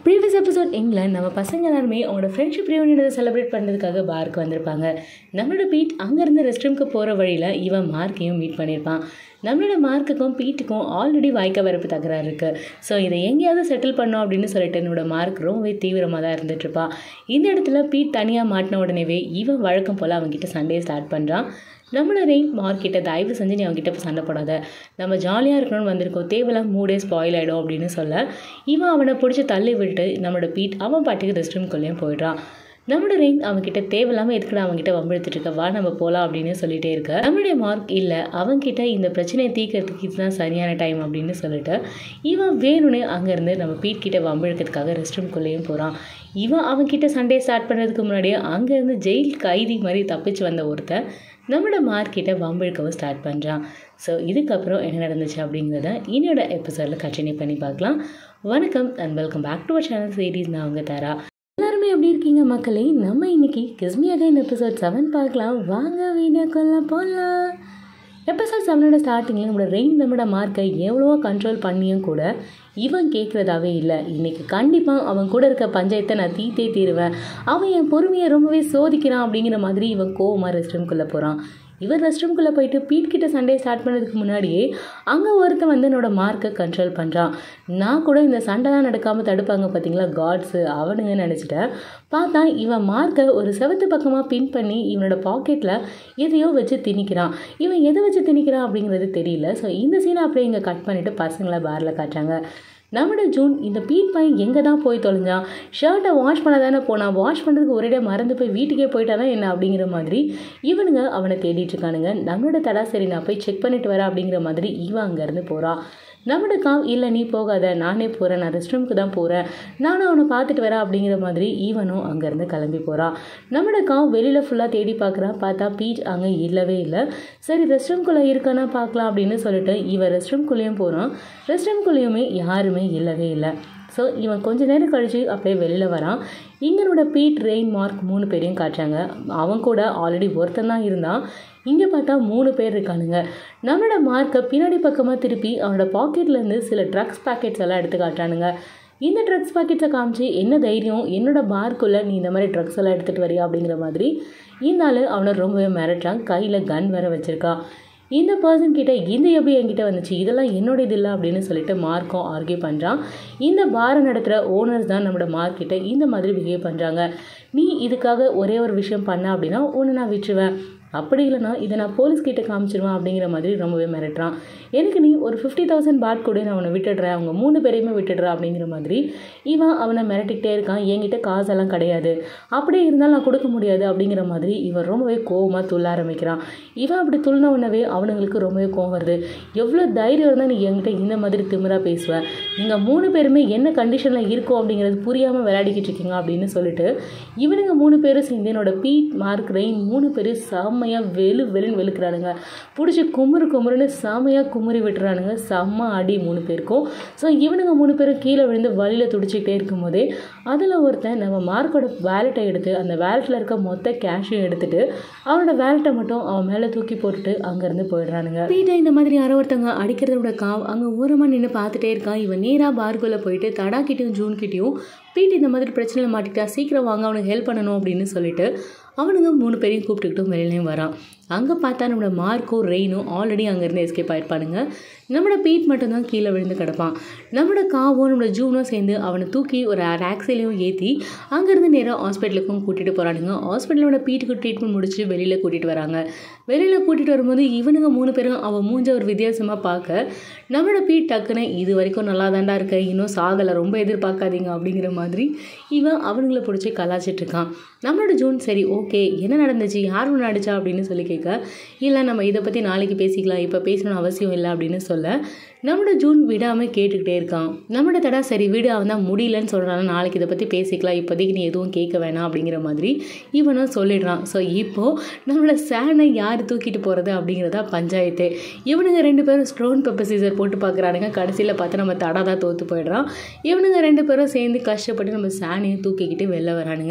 previous episode எங்கில் நம்ம பசங்க எல்லாருமே அவங்களோட ஃப்ரெண்ட்ஷிப் ரியூனியனை செலிப்ரேட் பண்ணுறதுக்காக பாருக்கு வந்திருப்பாங்க நம்மளோட பீட் அங்கேருந்து ரெஸ்ட் ரூம்க்கு போகிற வழியில் இவன் மார்க்கையும் மீட் பண்ணியிருப்பான் நம்மளோட மார்க்குக்கும் பீட்டுக்கும் ஆல்ரெடி வாய்க்க வரப்பு தகராறு இருக்குது ஸோ இதை எங்கேயாவது செட்டில் பண்ணோம் அப்படின்னு சொல்லிட்டு என்னோட மார்க் ரொம்பவே தீவிரமாக தான் இருந்துகிட்ருப்பான் இந்த இடத்துல பீட் தனியாக மாட்டின உடனேவே இவன் வழக்கம் போல் அவன்கிட்ட சண்டையை ஸ்டார்ட் பண்ணுறான் நம்மள ரெயின் மார்க்கிட்ட தயவு செஞ்சு நீ அவங்ககிட்ட போய் சண்டை போடாத நம்ம ஜாலியாக இருக்கணும்னு வந்திருக்கோம் தேவையில்லாம் மூடே ஸ்பாயில் ஆகிடும் அப்படின்னு சொல்ல இவன் அவனை பிடிச்சி தள்ளி விட்டு நம்மளோட பீட் அவன் பாட்டுக்கு ரெஸ்ட் ரூம்குள்ளேயும் போயிடுறான் நம்மளோட ரெயின் அவன்கிட்ட தேவையில்லாமல் எதுக்குடா அவன்கிட்ட வம்பிழுத்துட்டு இருக்க வா நம்ம போகலாம் அப்படின்னு சொல்லிட்டே இருக்க நம்மளுடைய மார்க் இல்லை அவன்கிட்ட இந்த பிரச்சனையை தீர்க்கறதுக்கு இதுதான் சரியான டைம் அப்படின்னு சொல்லிட்டு இவன் வேணும்னு அங்கேருந்து நம்ம பீட் கிட்ட வம்பிழுக்கிறதுக்காக ரெஸ்ட் ரூம்குள்ளேயும் போகிறான் இவன் அவன்கிட்ட சண்டே ஸ்டார்ட் பண்ணுறதுக்கு முன்னாடியே அங்கேருந்து ஜெயில் கைதி மாதிரி தப்பிச்சு வந்த ஒருத்தன் நம்மளோட மார்க்கிட்ட வம்பிழுக்கவும் ஸ்டார்ட் பண்ணுறான் ஸோ இதுக்கப்புறம் என்ன நடந்துச்சு அப்படிங்கிறத இன்னோட எபிசோடில் கண்டினியூ பண்ணி பார்க்கலாம் வணக்கம் and welcome back to our channel series நான் அவங்க தரா எல்லாருமே எப்படி இருக்கீங்க மக்களே நம்ம இன்னைக்கு கிஸ்மி அகைன் எபிசோட் செவன் பார்க்கலாம் வாங்க வீடியோ கொள்ள போகலாம் எபிசோட் செவனோட ஸ்டார்டிங்கில் நம்மளோட ரெயின் நம்மளோட மார்க்கை எவ்வளவோ கண்ட்ரோல் பண்ணியும் கூட இவன் கேட்குறதாவே இல்லை இன்றைக்கி கண்டிப்பாக அவன் கூட இருக்க பஞ்சாயத்தை நான் தீத்தே தீருவேன் அவன் என் பொறுமையை ரொம்பவே சோதிக்கிறான் அப்படிங்கிற மாதிரி இவன் கோவமாக ரெஸ்ட் ரூம்குள்ளே போகிறான் இவர் ரெஸ்ட் ரூம்குள்ளே போயிட்டு பீட் கிட்ட சண்டே ஸ்டார்ட் பண்ணதுக்கு முன்னாடியே அங்கே ஒருத்தன் வந்து என்னோட மார்க்கை கண்ட்ரோல் பண்ணுறான் நான் கூட இந்த சண்டைலாம் நடக்காமல் தடுப்பாங்க பார்த்தீங்களா காட்ஸு அவனுங்க நினச்சிட்டேன் பார்த்தா இவன் மார்க்கை ஒரு செவத்து பக்கமாக பின் பண்ணி இவனோட பாக்கெட்டில் எதையோ வச்சு திணிக்கிறான் இவன் எதை வச்சு திணிக்கிறான் அப்படிங்கிறது தெரியல ஸோ இந்த சீனை அப்படியே இங்கே கட் பண்ணிவிட்டு பசங்களை பாரில் காட்டுறாங்க நம்மளோட ஜூன் இந்த பீட் பையன் எங்கே தான் போய் தொலைஞ்சான் ஷர்ட்டை வாஷ் பண்ண தானே போனான் வாஷ் பண்ணுறதுக்கு ஒரேடியா மறந்து போய் வீட்டுக்கே போயிட்டாதான் என்ன அப்படிங்கிற மாதிரி இவனுங்க அவனை தேடிட்டு இருக்கானுங்க நம்மளோட தடா சரி நான் போய் செக் பண்ணிட்டு வரேன் அப்படிங்கிற மாதிரி இவன் அங்கேருந்து போகிறான் நம்மளோட காம் இல்லை நீ போகாத நானே போகிறேன் நான் ரெஸ்ட் ரூமுக்கு தான் போகிறேன் நானும் அவனை பார்த்துட்டு வரேன் அப்படிங்கிற மாதிரி ஈவனும் அங்கேருந்து கிளம்பி போகிறான் நம்மளோட காம் வெளியில் ஃபுல்லாக தேடி பார்க்குறான் பார்த்தா பீச் அங்கே இல்லவே இல்லை சரி ரெஸ்ட் ரூம்குள்ளே இருக்கானா பார்க்கலாம் அப்படின்னு சொல்லிட்டு இவன் ரெஸ்ட் ரூம்குள்ளேயும் போகிறான் ரெஸ்ட் ரூம்குள்ளேயுமே யாருமே இல்லவே இல்லை ஸோ இவன் கொஞ்ச நேரம் கழித்து அப்படியே வெளியில் வரான் இங்கனோட பீட் ரெயின் மார்க் மூணு பேரையும் காட்டுறாங்க அவன் கூட ஆல்ரெடி ஒருத்தன் தான் இருந்தான் இங்கே பார்த்தா மூணு பேர் இருக்கானுங்க நம்மளோட மார்க்கை பின்னாடி பக்கமாக திருப்பி அவனோட பாக்கெட்லேருந்து சில ட்ரக்ஸ் பேக்கெட்ஸ் எல்லாம் எடுத்து காட்டுறானுங்க இந்த ட்ரக்ஸ் பாக்கெட்ஸை காமிச்சு என்ன தைரியம் என்னோட பார்க்குள்ளே நீ இந்த மாதிரி ட்ரக்ஸ் எல்லாம் எடுத்துகிட்டு வரியா அப்படிங்கிற மாதிரி இந்த ஆள் அவனை ரொம்பவே மிரட்டுறான் கையில் கன் வேற வச்சுருக்கான் இந்த பர்சன் கிட்ட இந்த எப்படி என்கிட்ட வந்துச்சு இதெல்லாம் என்னோட இது இல்லை அப்படின்னு சொல்லிட்டு மார்க்கும் ஆர்கியூ பண்ணுறான் இந்த பாரை நடத்துகிற ஓனர்ஸ் தான் நம்மளோட மார்க்கிட்ட இந்த மாதிரி பிஹேவ் பண்ணுறாங்க நீ இதுக்காக ஒரே ஒரு விஷயம் பண்ண அப்படின்னா ஒன்று நான் விட்டுருவேன் அப்படி இல்லைனா இதை நான் போலீஸ்கிட்ட காமிச்சிருவேன் அப்படிங்கிற மாதிரி ரொம்பவே மிரட்டுறான் எனக்கு நீ ஒரு ஃபிஃப்டி தௌசண்ட் பாட் கூட நான் அவனை விட்டுடுறேன் அவங்க மூணு பேரையுமே விட்டுடுறேன் அப்படிங்கிற மாதிரி இவன் அவனை மிரட்டிக்கிட்டே இருக்கான் என்கிட்ட காசெல்லாம் கிடையாது அப்படியே இருந்தாலும் நான் கொடுக்க முடியாது அப்படிங்கிற மாதிரி இவன் ரொம்பவே கோவமாக துள்ள ஆரம்பிக்கிறான் இவன் அப்படி துள்ளின உடனே அவனுங்களுக்கு ரொம்பவே கோவம் வருது எவ்வளோ தைரியம் இருந்தால் நீ என்கிட்ட இந்த மாதிரி திமிராக பேசுவேன் நீங்கள் மூணு பேருமே என்ன கண்டிஷனில் இருக்கோம் அப்படிங்கிறது புரியாமல் விளையாடிக்கிட்டு இருக்கீங்க அப்படின்னு சொல்லிட்டு இவனுங்க மூணு பேரும் சேர்ந்து என்னோட பீட் மார்க் ரெயின் மூணு பேரும் செம்மையாக வெளு வெளுன்னு வெளுக்கிறானுங்க பிடிச்சி குமுறு குமுறுன்னு செம்மையாக குமுறி விட்டுறானுங்க செம்ம அடி மூணு பேருக்கும் ஸோ இவனுங்க மூணு பேரும் கீழே விழுந்து வழியில் துடிச்சிக்கிட்டே இருக்கும்போதே அதில் ஒருத்தன் நம்ம மார்க்கோட வேலெட்டை எடுத்து அந்த வேலெட்டில் இருக்க மொத்த கேஷையும் எடுத்துட்டு அவனோட வேலெட்டை மட்டும் அவன் மேலே தூக்கி போட்டுட்டு அங்கேருந்து போயிடுறானுங்க வீட்டை இந்த மாதிரி யாரோ ஒருத்தவங்க அடிக்கிறதோட காவ் அங்கே ஓரமாக நின்று பார்த்துட்டே இருக்கான் இவன் நேராக பார்க்குள்ளே போயிட்டு தடாக்கிட்டையும் ஜூன்கிட்டையும் பீட் இந்த மாதிரி பிரச்சனையில் மாட்டிக்கிட்டா சீக்கிரம் வாங்க அவனுக்கு ஹெல்ப் பண்ணணும் அப்படின்னு சொல்லிட்டு அவனுங்க மூணு பேரையும் கூப்பிட்டுக்கிட்டும் வெளியிலையும் வரான் அங்கே பார்த்தா நம்மளோட மார்க்கும் ரெயினும் ஆல்ரெடி அங்கேருந்து எஸ்கேப் ஆயிருப்பானுங்க நம்மளோட பீட் மட்டும்தான் கீழே விழுந்து கிடப்பான் நம்மளோட காவும் நம்மளோட ஜூனும் சேர்ந்து அவனை தூக்கி ஒரு டாக்ஸிலையும் ஏற்றி அங்கேருந்து நேராக ஹாஸ்பிட்டலுக்கும் கூட்டிகிட்டு போகிறானுங்க ஹாஸ்பிட்டலோட பீட்டுக்கு ட்ரீட்மெண்ட் முடிச்சு வெளியில் கூட்டிகிட்டு வராங்க வெளியில் கூட்டிகிட்டு வரும்போது இவனுங்க மூணு பேரும் அவன் மூஞ்ச ஒரு வித்தியாசமாக பார்க்க நம்மளோட பீட் டக்குன்னு இது வரைக்கும் நல்லா தாண்டா இருக்க இன்னும் சாகலை ரொம்ப எதிர்பார்க்காதீங்க அப்படிங்கிற மாதிரி இவன் அவனுங்கள பிடிச்சி கலாச்சிட்டு இருக்கான் நம்மளோட ஜூன் சரி ஓகே என்ன நடந்துச்சு யார் ஒன்று அடிச்சா அப்படின்னு சொல்லி கேட்க இல்லை நம்ம இதை பற்றி நாளைக்கு பேசிக்கலாம் இப்போ பேசணும்னு அவசியம் இல்லை அப்படின்னு சொல்ல நம்மளோட ஜூன் விடாமல் கேட்டுக்கிட்டே இருக்கான் நம்மளோட தடா சரி வீடு அவன் தான் முடியலன்னு சொல்கிறான் நாளைக்கு இதை பற்றி பேசிக்கலாம் இப்போதைக்கு நீ எதுவும் கேட்க வேணாம் அப்படிங்கிற மாதிரி இவனும் சொல்லிடுறான் ஸோ இப்போது நம்மளோட சேனை யார் தூக்கிட்டு போகிறது அப்படிங்கிறதா பஞ்சாயத்து இவனுங்க ரெண்டு பேரும் ஸ்டோன் பெப்பர் சீசர் போட்டு பார்க்குறானுங்க கடைசியில் பார்த்து நம்ம தடா தான் தோற்று போயிடுறான் இவனுங்க ரெண்டு பேரும் சேர்ந்து கஷ்டப்பட்டு நம்ம சேனையும் தூக்கிக்கிட்டு வெளில வரானுங்க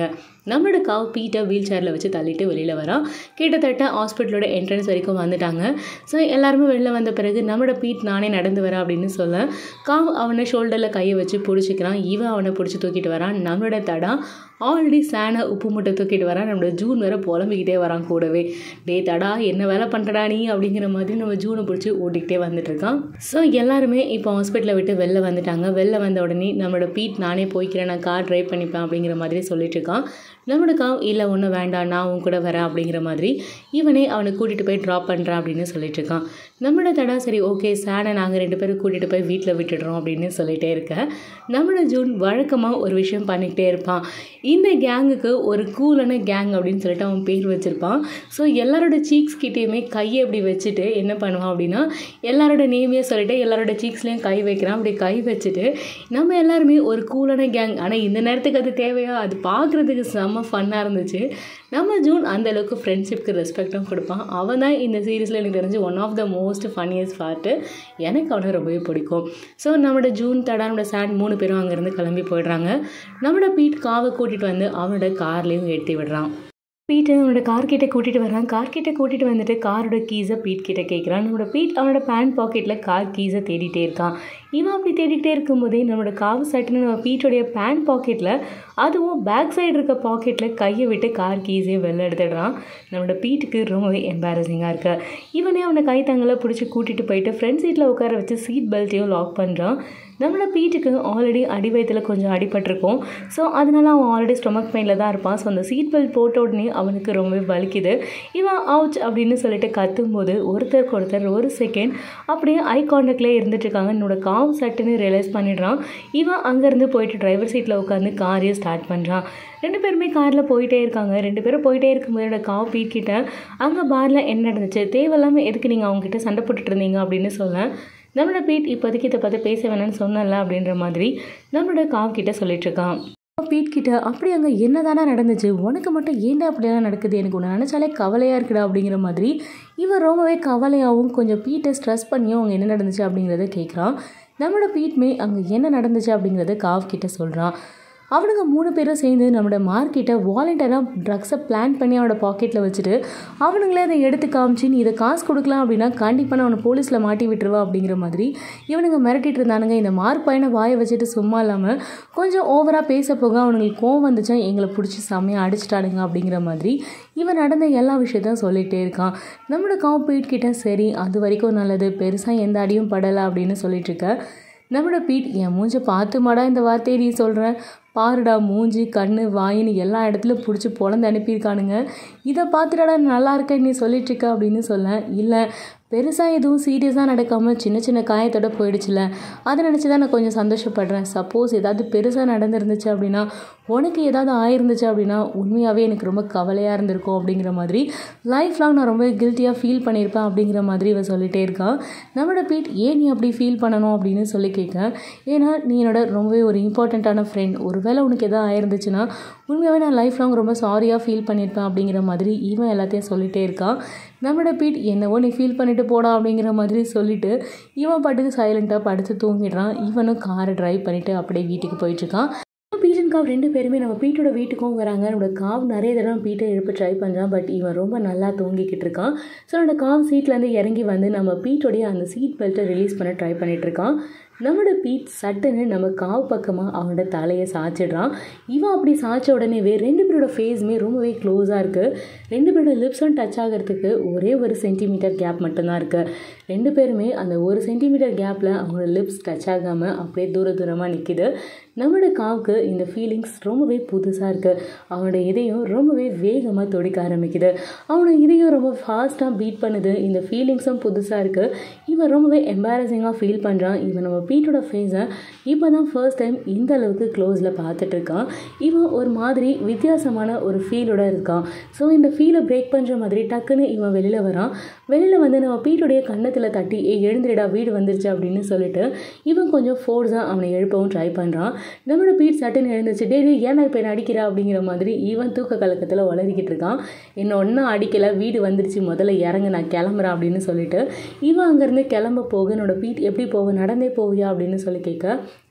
நம்மளோட காவ் பீட்டை வீல் சேரில் வச்சு தள்ளிட்டு வெளியில் வரான் கிட்டத்தட்ட ஹாஸ்பிட்டலோட என்ட்ரன்ஸ் வரைக்கும் வந்துட்டாங்க ஸோ எல்லாருமே வெளில வந்த பிறகு நம்மளோட பீட் நானே நடந்து வரேன் அப்படின்னு சொல்ல காவ் அவனை ஷோல்டரில் கையை வச்சு பிடிச்சிக்கிறான் இவன் அவனை பிடிச்சி தூக்கிட்டு வரான் நம்மளோட தடா ஆல்ரெடி சேனை உப்பு மூட்டை தூக்கிட்டு வரான் நம்மளோட ஜூன் வேற புலம்பிக்கிட்டே வரான் கூடவே டே தடா என்ன வேலை பண்ணுறடா நீ அப்படிங்கிற மாதிரி நம்ம ஜூனை பிடிச்சி ஓட்டிக்கிட்டே வந்துட்டு இருக்கான் ஸோ எல்லாருமே இப்போ ஹாஸ்பிட்டலை விட்டு வெளில வந்துட்டாங்க வெளில வந்த உடனே நம்மளோட பீட் நானே போய்க்கிறேன் நான் கார் ட்ரைவ் பண்ணிப்பேன் அப்படிங்கிற மாதிரி சொல்லிட்டு இருக்கான் நம்மளோட காவ் இல்லை ஒன்றும் வேண்டாம் நான் உன் கூட வரேன் அப்படிங்கிற மாதிரி இவனே அவனை கூட்டிகிட்டு போய் ட்ராப் பண்ணுறான் அப்படின்னு சொல்லிட்டு இருக்கான் நம்மளோட தடா சரி ஓகே சேனை நாங்கள் ரெண்டு பேரும் கூட்டிகிட்டு போய் வீட்டில் விட்டுடுறோம் அப்படின்னு சொல்லிட்டே இருக்கேன் நம்மளோட ஜூன் வழக்கமாக ஒரு விஷயம் பண்ணிக்கிட்டே இருப்பான் இந்த கேங்குக்கு ஒரு கூலான கேங் அப்படின்னு சொல்லிட்டு அவன் பேர் வச்சுருப்பான் ஸோ எல்லாரோட சீக்ஸ் கிட்டேயுமே கையை இப்படி வச்சுட்டு என்ன பண்ணுவான் அப்படின்னா எல்லாரோட நேமையே சொல்லிட்டு எல்லாரோட சீக்ஸ்லேயும் கை வைக்கிறான் அப்படி கை வச்சுட்டு நம்ம எல்லாருமே ஒரு கூலான கேங் ஆனால் இந்த நேரத்துக்கு அது தேவையா அது பார்க்குறதுக்கு செம்ம ஃபன்னாக இருந்துச்சு நம்ம ஜூன் அந்த அளவுக்கு ஃப்ரெண்ட்ஷிப்க்கு ரெஸ்பெக்டும் கொடுப்பான் அவன் தான் இந்த சீரீஸில் எனக்கு தெரிஞ்சு one of the most funniest part எனக்கு அவனை ரொம்பவே பிடிக்கும் ஸோ நம்மளோட ஜூன் தடா நம்மளோட சாண்ட் மூணு பேரும் அங்கேருந்து கிளம்பி போயிடுறாங்க நம்மளோட பீட் காவை கூட்டிகிட்டு வந்து அவனோட கார்லேயும் ஏற்றி விடுறான் பீட்டு அவனோட கார் கிட்ட கூட்டிகிட்டு வரான் கார் கிட்ட கூட்டிகிட்டு வந்துட்டு காரோட கீஸை பீட் கிட்ட கேட்குறான் நம்மளோட பீட் அவனோட பேண்ட் பாக்கெட்டில் கார் கீஸை தேடிட்டே இருக்கான் இவன் அப்படி தேடிக்கிட்டே இருக்கும்போதே நம்மளோட காவு சட்டுன்னு நம்ம பீட்டோடைய பேண்ட் பாக்கெட்டில் அதுவும் பேக் சைடு இருக்க பாக்கெட்டில் கையை விட்டு கார் கீஸையும் வெளில எடுத்துடுறான் நம்மளோட பீட்டுக்கு ரொம்பவே எம்பாரசிங்காக இருக்கு இவனே அவனை கை தங்களை பிடிச்சி கூட்டிகிட்டு போயிட்டு ஃப்ரண்ட் சீட்டில் உட்கார வச்சு சீட் பெல்ட்டையும் லாக் பண்ணுறான் நம்மளோட பீட்டுக்கு ஆல்ரெடி அடி வயத்தில் கொஞ்சம் அடிபட்டிருக்கும் ஸோ அதனால அவன் ஆல்ரெடி ஸ்டொமக் பெயினில் தான் இருப்பான் ஸோ அந்த சீட் பெல்ட் போட்ட உடனே அவனுக்கு ரொம்பவே வலிக்குது இவன் அவுச் அப்படின்னு சொல்லிட்டு கத்தும்போது ஒருத்தருக்கு ஒருத்தர் ஒரு செகண்ட் அப்படியே ஐ காண்டாக்ட்லேயே இருந்துட்டு இருக்காங்க என்னோட காவு சட்டுன்னு ரியலைஸ் பண்ணிடுறான் இவன் அங்கேருந்து போயிட்டு டிரைவர் சீட்டில் உட்காந்து காரையும் ஸ்டார்ட் பண்ணுறான் ரெண்டு பேருமே காரில் போயிட்டே இருக்காங்க ரெண்டு பேரும் போயிட்டே இருக்கும்போது என்னோட காவ் பீட் கிட்ட அங்கே பாரில் என்ன நடந்துச்சு தேவையில்லாமல் எதுக்கு நீங்கள் அவங்ககிட்ட சண்டை போட்டுட்டு இருந்தீங்க அப்படின்னு சொல்ல நம்மளோட பீட் இப்போதைக்கு இதை பார்த்து பேச வேணாம்னு சொன்னல அப்படின்ற மாதிரி நம்மளோட காவ் கிட்ட சொல்லிட்டு இருக்கான் பீட் கிட்ட அப்படி அங்கே என்னதானா நடந்துச்சு உனக்கு மட்டும் ஏன்டா அப்படியெல்லாம் நடக்குது எனக்கு உன்னை நினச்சாலே கவலையாக இருக்குடா அப்படிங்கிற மாதிரி இவன் ரொம்பவே கவலையாகவும் கொஞ்சம் பீட்டை ஸ்ட்ரெஸ் பண்ணியும் அவங்க என்ன நடந்துச்சு அப்படிங்கிறத கேட்குறான் நம்மளோட பீட்மே அங்கே என்ன நடந்துச்சு அப்படிங்கிறத காவ் கிட்ட சொல்கிறான் அவனுங்க மூணு பேரும் சேர்ந்து நம்மளோட மார்க்கெட்டை வாலண்டியராக ட்ரக்ஸை பிளான் பண்ணி அவனோட பாக்கெட்டில் வச்சுட்டு அவனுங்களே அதை எடுத்து காமிச்சு நீ இதை காசு கொடுக்கலாம் அப்படின்னா கண்டிப்பாக நான் அவனை போலீஸில் மாட்டி விட்டுருவா அப்படிங்கிற மாதிரி இவனுங்க மிரட்டிட்டு இருந்தானுங்க இந்த மார்க் பையனை வாயை வச்சுட்டு சும்மா இல்லாமல் கொஞ்சம் ஓவராக பேச போக அவனுங்களுக்கு கோவம் வந்துச்சா எங்களை பிடிச்சி செம்மையாக அடிச்சிட்டானுங்க அப்படிங்கிற மாதிரி இவன் நடந்த எல்லா விஷயத்தையும் சொல்லிகிட்டே இருக்கான் நம்மளோட காம்பீட் கிட்ட சரி அது வரைக்கும் நல்லது பெருசாக எந்த அடியும் படலை அப்படின்னு சொல்லிட்டு இருக்க நம்மளோட பீட் என் மூஞ்சை பார்த்துமாடா இந்த வார்த்தையை நீ சொல்கிறேன் பாருடா மூஞ்சி கண்ணு வாயின்னு எல்லா இடத்துலையும் பிடிச்சி பொழந்து அனுப்பியிருக்கானுங்க இதை பார்த்துட்டாடா நல்லா இருக்கேன் நீ சொல்லிட்டு இருக்க அப்படின்னு சொல்ல இல்லை பெருசாக எதுவும் சீரியஸாக நடக்காமல் சின்ன சின்ன காயத்தோட போயிடுச்சுல அதை நினச்சி தான் நான் கொஞ்சம் சந்தோஷப்படுறேன் சப்போஸ் ஏதாவது பெருசாக நடந்துருந்துச்சு அப்படின்னா உனக்கு ஏதாவது ஆயிருந்துச்சு அப்படின்னா உண்மையாகவே எனக்கு ரொம்ப கவலையாக இருந்திருக்கும் அப்படிங்கிற மாதிரி லைஃப் லாங் நான் ரொம்ப கில்ட்டியாக ஃபீல் பண்ணியிருப்பேன் அப்படிங்கிற மாதிரி இவன் சொல்லிகிட்டே இருக்கான் நம்மளோட பீட் ஏன் நீ அப்படி ஃபீல் பண்ணணும் அப்படின்னு சொல்லி கேட்க ஏன்னா நீ என்னோட ரொம்பவே ஒரு இம்பார்ட்டண்ட்டான ஃப்ரெண்ட் ஒருவேளை உனக்கு எதாவது ஆயிருந்துச்சுன்னா உண்மையாகவே நான் லைஃப் லாங் ரொம்ப சாரியாக ஃபீல் பண்ணியிருப்பேன் அப்படிங்கிற மாதிரி இவன் எல்லாத்தையும் சொல்லிகிட்டே இருக்கான் நம்மளோட பீட் என்னவோ நீ ஃபீல் பண்ணிட்டு போடா அப்படிங்கிற மாதிரி சொல்லிட்டு இவன் பாட்டுக்கு சைலண்ட்டாக படுத்து தூங்கிடுறான் இவனும் காரை டிரைவ் பண்ணிவிட்டு அப்படியே வீட்டுக்கு போயிட்டுருக்கான் பீட் அண்ட் காவ் ரெண்டு பேருமே நம்ம பீட்டோட வீட்டுக்கும் வராங்க என்னோட காவ் நிறைய தடவை பீட்டை எழுப்ப ட்ரை பண்ணுறான் பட் இவன் ரொம்ப நல்லா தூங்கிக்கிட்டு இருக்கான் ஸோ என்னோட காவ் சீட்லேருந்து இறங்கி வந்து நம்ம பீட்டோடைய அந்த சீட் பெல்ட்டை ரிலீஸ் பண்ண ட்ரை பண்ணிட்டு இருக்கான் நம்மளோட பீட் சட்டுன்னு நம்ம காவ் பக்கமாக அவனோட தலையை சாய்ச்சிடுறான் இவன் அப்படி சாய்ச்ச உடனேவே ரெண்டு பேரோட ஃபேஸுமே ரொம்பவே க்ளோஸாக இருக்குது ரெண்டு பேரோட லிப்ஸும் டச் ஆகிறதுக்கு ஒரே ஒரு சென்டிமீட்டர் கேப் மட்டும்தான் இருக்குது ரெண்டு பேருமே அந்த ஒரு சென்டிமீட்டர் கேப்பில் அவங்களோட லிப்ஸ் டச் ஆகாமல் அப்படியே தூர தூரமாக நிற்கிது நம்மளோட காவுக்கு இந்த ஃபீலிங்ஸ் ரொம்பவே புதுசாக இருக்குது அவனோட இதயம் ரொம்பவே வேகமாக துடிக்க ஆரம்பிக்குது அவனோட இதயம் ரொம்ப ஃபாஸ்ட்டாக பீட் பண்ணுது இந்த ஃபீலிங்ஸும் புதுசாக இருக்குது இவன் ரொம்பவே எம்பாரசிங்காக ஃபீல் பண்ணுறான் இவன் நம்ம பீட்டோட ஃபேஸை இப்போ தான் ஃபர்ஸ்ட் டைம் இந்த அளவுக்கு க்ளோஸில் பார்த்துட்டு இருக்கான் இவன் ஒரு மாதிரி வித்தியாசமான ஒரு ஃபீலோட இருக்கான் ஸோ இந்த ஃபீலை பிரேக் பண்ணுற மாதிரி டக்குன்னு இவன் வெளியில் வரான் வெளியில் வந்து நம்ம பீட்டோடைய கன்னத்தில் தட்டி ஏ எழுந்திரிடா வீடு வந்துருச்சு அப்படின்னு சொல்லிட்டு இவன் கொஞ்சம் ஃபோர்ஸாக அவனை எழுப்பவும் ட்ரை பண்ணுறான் நம்மளோட பீட் சட்டுன்னு எழுந்துச்சு டே டேய், ஏன்டா இப்போ என்ன அடிக்கிறா அப்படிங்கிற மாதிரி இவன் தூக்க கலக்கத்தில் வளரிக்கிட்டு இருக்கான் என்ன ஒன்றும் அடிக்கலை வீடு வந்துருச்சு முதல்ல இறங்கு நான் கிளம்புறேன் அப்படின்னு சொல்லிட்டு இவன் அங்கேருந்து கிளம்ப போக என்னோட பீட் எப்படி போக நடந்தே போவியா அப்படின்னு சொல்லி கேட்க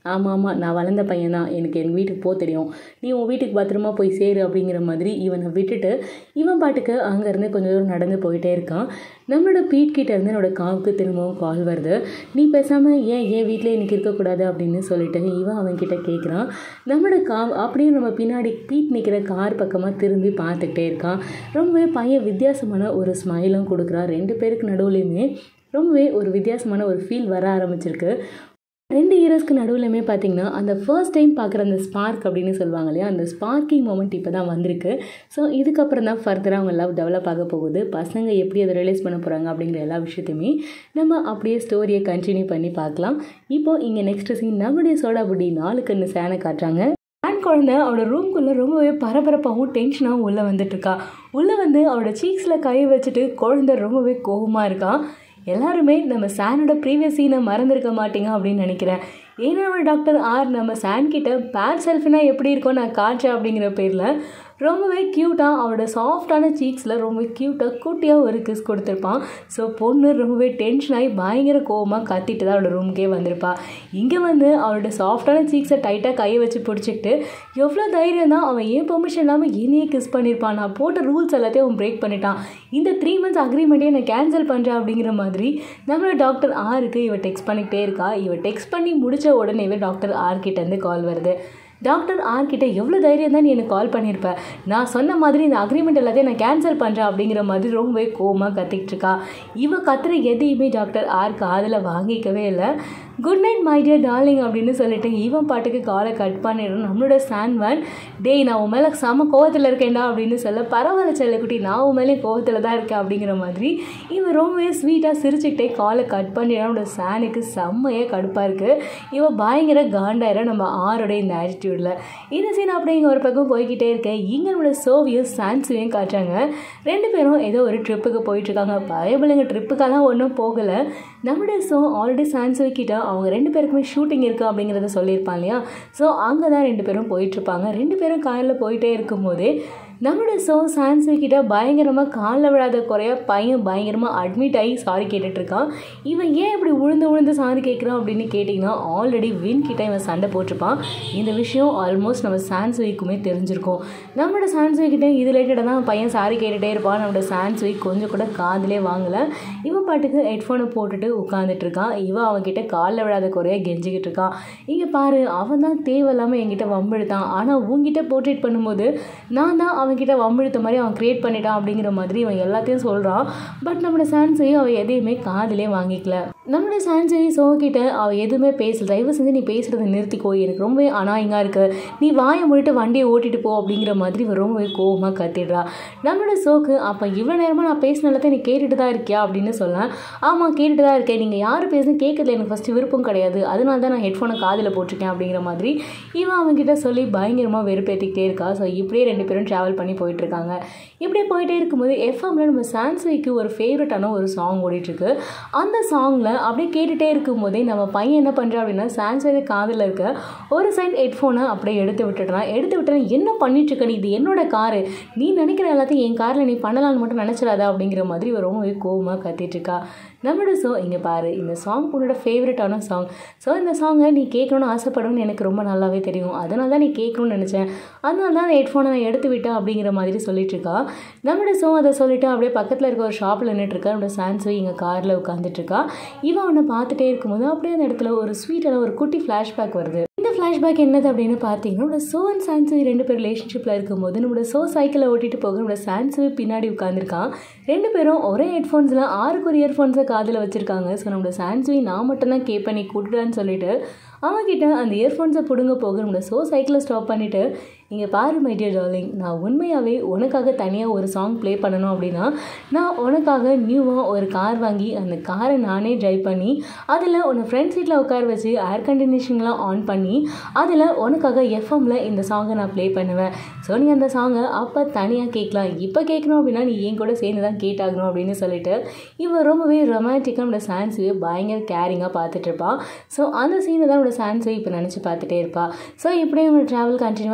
ஆமாம் ஆமாம் நான் வளர்ந்த பையன் தான் எனக்கு எங்கள் வீட்டுக்கு போக தெரியும் நீ உன் வீட்டுக்கு பத்திரமா போய் சேரு அப்படிங்கிற மாதிரி இவனை விட்டுட்டு இவன் பாட்டுக்கு அங்கேருந்து கொஞ்சம் தூரம் நடந்து போயிட்டே இருக்கான் நம்மளோட பீட் கிட்ட இருந்து என்னோட காவுக்கு திரும்பவும் கால் வருது நீ பேசாமல் ஏன் ஏன் வீட்டில் எனக்கு இருக்கக்கூடாது அப்படின்னு சொல்லிட்டு இவன் அவன்கிட்ட கேட்குறான் நம்மளோட காவ் அப்படியே நம்ம பின்னாடி பீட் நிற்கிற கார் பக்கமாக திரும்பி பார்த்துக்கிட்டே இருக்கான் ரொம்பவே பையன் வித்தியாசமான ஒரு ஸ்மைலும் கொடுக்குறான் ரெண்டு பேருக்கு நடுவுலையுமே ரொம்பவே ஒரு வித்தியாசமான ஒரு ஃபீல் வர ஆரம்பிச்சிருக்கு ரெண்டு ஹீரோஸ்க்கு நடுவுலையுமே பார்த்தீங்கன்னா அந்த ஃபர்ஸ்ட் டைம் பார்க்குற அந்த ஸ்பார்க் அப்படின்னு சொல்லுவாங்க இல்லையா அந்த ஸ்பார்க்கிங் மூமெண்ட் இப்போ தான் வந்திருக்கு ஸோ இதுக்கப்புறம் தான் ஃபர்தராக அவங்க லவ் டெவலப் ஆக போகுது பசங்க எப்படி அதை ரியலைஸ் பண்ண போகிறாங்க அப்படிங்கிற எல்லா விஷயத்தையுமே நம்ம அப்படியே ஸ்டோரியை கண்டினியூ பண்ணி பார்க்கலாம் இப்போ இங்கே நெக்ஸ்ட் சீன் நம்முடைய சோடா புட்டி நாலு கண்ணு சேனை காட்டுறாங்க ஆண் குழந்தை அவளோட ரூம்குள்ளே ரொம்பவே பரபரப்பாகவும் டென்ஷனாகவும் உள்ளே வந்துட்டுருக்கா உள்ளே வந்து அவளோட சீக்ஸில் கை வச்சுட்டு குழந்தை ரொம்பவே கோபமாக இருக்கா எல்லாருமே நம்ம சானோட ப்ரீவியஸ் சீனை மறந்துருக்க மாட்டீங்க அப்படின்னு நினைக்கிறேன் ஏன்னா நம்ம டாக்டர் ஆர் நம்ம சான் கிட்ட பேர் செல்ஃபினா எப்படி இருக்கோ நான் காய்ச்சேன் அப்படிங்கிற பேரில் ரொம்பவே க்யூட்டாக அவளோட சாஃப்டான சீக்ஸில் ரொம்பவே க்யூட்டாக குட்டியாக ஒரு கிஸ் கொடுத்துருப்பான் ஸோ பொண்ணு ரொம்பவே டென்ஷன் ஆகி பயங்கர கோவமாக கத்திட்டு தான் அவளோட ரூமுக்கே வந்திருப்பா இங்கே வந்து அவளோட சாஃப்டான சீக்ஸை டைட்டாக கையை வச்சு பிடிச்சிக்கிட்டு எவ்வளோ தைரியம் தான் அவன் ஏன் பெர்மிஷன் இல்லாமல் என்னையே கிஸ் பண்ணியிருப்பான் நான் போட்ட ரூல்ஸ் எல்லாத்தையும் அவன் பிரேக் பண்ணிட்டான் இந்த த்ரீ மந்த்ஸ் அக்ரிமெண்ட்டே நான் கேன்சல் பண்ணுறேன் அப்படிங்கிற மாதிரி நம்மளோட டாக்டர் ஆருக்கு இவ டெக்ஸ்ட் பண்ணிக்கிட்டே இருக்கா இவ டெக்ஸ்ட் பண்ணி முடிச்ச உடனேவே டாக்டர் ஆர் கிட்டேருந்து கால் வருது டாக்டர் ஆர் கிட்ட எவ்வளோ தைரியம் தான் நீ எனக்கு கால் பண்ணியிருப்ப நான் சொன்ன மாதிரி இந்த அக்ரிமெண்ட் எல்லாத்தையும் நான் கேன்சல் பண்ணுறேன் அப்படிங்கிற மாதிரி ரொம்பவே கோவமாக கத்திக்கிட்டு இருக்கா இவ கத்துற எதையுமே டாக்டர் ஆர் காதில் வாங்கிக்கவே இல்லை good night my dear darling அப்படின்னு சொல்லிட்டு இவன் பாட்டுக்கு காலை கட் பண்ணிடுறோம் நம்மளோட சான்வன் டேய் நான் உன் மேலே செம கோவத்தில் இருக்கேன்டா அப்படின்னு சொல்ல பரவாயில்ல செல்லக்குட்டி நான் உன் மேலே கோவத்தில் தான் இருக்கேன் அப்படிங்கிற மாதிரி இவன் ரொம்பவே ஸ்வீட்டாக சிரிச்சுக்கிட்டே காலை கட் பண்ணிடுறான் நம்மளோட சானுக்கு செம்மையாக கடுப்பாக இருக்குது இவன் பயங்கர காண்டாயிரம் நம்ம ஆரோட இந்த ஆட்டிடியூடில் இந்த சீன் அப்படியே இங்கே ஒரு பக்கம் போய்கிட்டே இருக்கேன் இங்கே நம்மளோட சோவியும் சான்ஸையும் காட்டுறாங்க ரெண்டு பேரும் ஏதோ ஒரு ட்ரிப்புக்கு போயிட்டுருக்காங்க பயபிள்ளைங்க ட்ரிப்புக்கெல்லாம் ஒன்றும் போகலை நம்மளுடைய சோ ஆல்ரெடி சான்ஸ் கிட்ட அவங்க ரெண்டு பேருக்குமே ஷூட்டிங் இருக்குது அப்படிங்கிறத சொல்லியிருப்பான் இல்லையா ஸோ அங்கே தான் ரெண்டு பேரும் போயிட்டுருப்பாங்க ரெண்டு பேரும் காரில் போயிட்டே இருக்கும்போதே நம்மளோட சோ சான்சி கிட்ட பயங்கரமாக காலில் விழாத குறைய பையன் பயங்கரமாக அட்மிட் ஆகி சாரி கேட்டுட்ருக்கான் இவன் ஏன் இப்படி உழுந்து உழுந்து சாரி கேட்குறான் அப்படின்னு கேட்டிங்கன்னா ஆல்ரெடி வின் கிட்ட இவன் சண்டை போட்டிருப்பான் இந்த விஷயம் ஆல்மோஸ்ட் நம்ம சான்ஸ்விக்குமே தெரிஞ்சிருக்கும் நம்மளோட சான்ஸ்வி கிட்ட இது ரிலேட்டடாக தான் பையன் சாரி கேட்டுகிட்டே இருப்பான் நம்மளோட சான்ஸ்வி கொஞ்சம் கூட காதிலே வாங்கலை இவன் பாட்டுக்கு ஹெட்ஃபோனை போட்டுட்டு உட்காந்துட்டு இருக்கான் இவன் அவன்கிட்ட காலில் விழாத குறைய கெஞ்சிக்கிட்டு இருக்கான் இங்கே பாரு அவன் தான் தேவையில்லாமல் என்கிட்ட வம்பிழுத்தான் ஆனால் உங்ககிட்ட போர்ட்ரேட் பண்ணும்போது நான் தான் அவன்கிட்ட வம்பிழுத்த மாதிரி அவன் க்ரியேட் பண்ணிட்டான் அப்படிங்கிற மாதிரி அவன் எல்லாத்தையும் சொல்கிறான் பட் நம்மளோட சான்ஸையும் அவன் எதையுமே காதிலே வாங்கிக்கல நம்மளோட சான்ஸை சோகிட்ட அவள் எதுவுமே பேசல தயவு செஞ்சு நீ பேசுகிறத நிறுத்திக்கோ எனக்கு ரொம்பவே அனாயிங்காக இருக்குது நீ வாயை முடிட்டு வண்டியை ஓட்டிட்டு போ அப்படிங்கிற மாதிரி இவன் ரொம்பவே கோவமாக கத்திடுறா நம்மளோட சோக்கு அப்போ இவ்வளோ நேரமாக நான் பேசின எல்லாத்தையும் நீ கேட்டுட்டு தான் இருக்கியா அப்படின்னு சொல்லேன் ஆமாம் கேட்டுட்டு தான் இருக்கேன் நீங்கள் யார் பேசுன்னு கேட்கறதுல எனக்கு ஃபஸ்ட்டு விருப்பம் கிடையாது அதனால தான் நான் ஹெட்ஃபோனை காதில் போட்டிருக்கேன் அப்படிங்கிற மாதிரி இவன் அவன்கிட்ட சொல்லி பயங்கரமாக வெறுப்பேற்றிக்கிட்டே இருக்கா ஸோ இப்படியே ரெண்டு பேரும் ட்ராவல் பண்ணி போயிட்டுருக்காங்க இப்படியே போயிட்டே இருக்கும்போது எஃப்எம்ல நம்ம சான்ஸ்விக்கு ஒரு ஃபேவரட்டான ஒரு சாங் ஓடிட்டுருக்கு அந்த சாங்கில் அப்படியே கேட்டுகிட்டே இருக்கும்போதே நம்ம பையன் என்ன பண்ணுறான் அப்படின்னா சான்ஸ்விக்கு காதில் இருக்க ஒரு சைட் ஹெட்ஃபோனை அப்படியே எடுத்து விட்டுடுறான் எடுத்து விட்டுறான் என்ன பண்ணிட்டுருக்க நீ இது என்னோட காரு நீ நினைக்கிற எல்லாத்தையும் என் காரில் நீ பண்ணலான்னு மட்டும் நினச்சிடாதா அப்படிங்கிற மாதிரி இவ ரொம்பவே கோவமாக கத்திட்டுருக்கா நம்மளோட ஸோ இங்கே பாரு இந்த சாங் உன்னோட ஃபேவரட்டான சாங் ஸோ இந்த சாங்கை நீ கேட்கணும்னு ஆசைப்படணும்னு எனக்கு ரொம்ப நல்லாவே தெரியும் அதனால தான் நீ கேட்கணும்னு நினச்சேன் அதனால தான் அந்த ஹெட்ஃபோனை நான் எடுத்து விட்டேன் அப்படிங்கிற மாதிரி சொல்லிட்டு இருக்கா நம்மளோட ஸோ அதை சொல்லிட்டு அப்படியே பக்கத்தில் இருக்க ஒரு ஷாப்பில் நின்றுட்டுருக்கா நம்மளோட சான்ஸோ இங்கே காரில் உட்காந்துட்ருக்கா இவன் அவனை பார்த்துட்டே இருக்கும்போது அப்படியே அந்த இடத்துல ஒரு ஸ்வீட்டான ஒரு குட்டி ஃப்ளாஷ்பேக் வருது இந்த ஃப்ளாஷ்பேக் என்னது அப்படின்னு பார்த்தீங்கன்னா நம்மளோட சோ அண்ட் சான்சவி ரெண்டு பேர் ரிலேஷன்ஷிப்பில் இருக்கும்போது நம்மளோட சோ சைக்கிளை ஓட்டிட்டு போக நம்மளோட சான்சவி பின்னாடி உட்காந்துருக்கான் ரெண்டு பேரும் ஒரே ஹெட்ஃபோன்ஸில் ஆறுக்கு ஒரு இயர்ஃபோன்ஸை காதில் வச்சுருக்காங்க ஸோ நம்மளோட சான்சவி நான் மட்டும்தான் கேட்பேன் நீ கூட்டுடான்னு சொல்லிட்டு அவன்கிட்ட அந்த இயர்ஃபோன்ஸை பிடுங்க போக நம்மளோட சோ சைக்கிளை ஸ்டாப் பண்ணிவிட்டு இங்கே பாரு மை டியர் டார்லிங் நான் உண்மையாகவே உனக்காக தனியாக ஒரு சாங் ப்ளே பண்ணணும் அப்படின்னா நான் உனக்காக நியூவாக ஒரு கார் வாங்கி அந்த காரை நானே ட்ரைவ் பண்ணி அதில் உன்னை ஃப்ரண்ட் சீட்டில் உட்கார வச்சு ஏர் கண்டிஷனிங்லாம் ஆன் பண்ணி அதில் உனக்காக எஃப்எம்மில் இந்த சாங்கை நான் ப்ளே பண்ணுவேன் ஸோ நீ அந்த சாங்கை அப்போ தனியாக கேட்கலாம் இப்போ கேட்கணும் அப்படின்னா நீ என் கூட சேர்ந்து தான் கேட்டாகணும் அப்படின்னு சொல்லிட்டு இவன் ரொம்பவே ரொமான்டிக்காக நம்மளோட சான்ஸையே பயங்கர கேரிங்காக பார்த்துட்ருப்பான் ஸோ அந்த சீனை தான் நம்மளோட சான்ஸை இப்போ நினச்சி பார்த்துட்டே இருப்பாள் ஸோ இப்படியே அவங்க ட்ராவல் கண்டினியூவாக போய்கிட்டே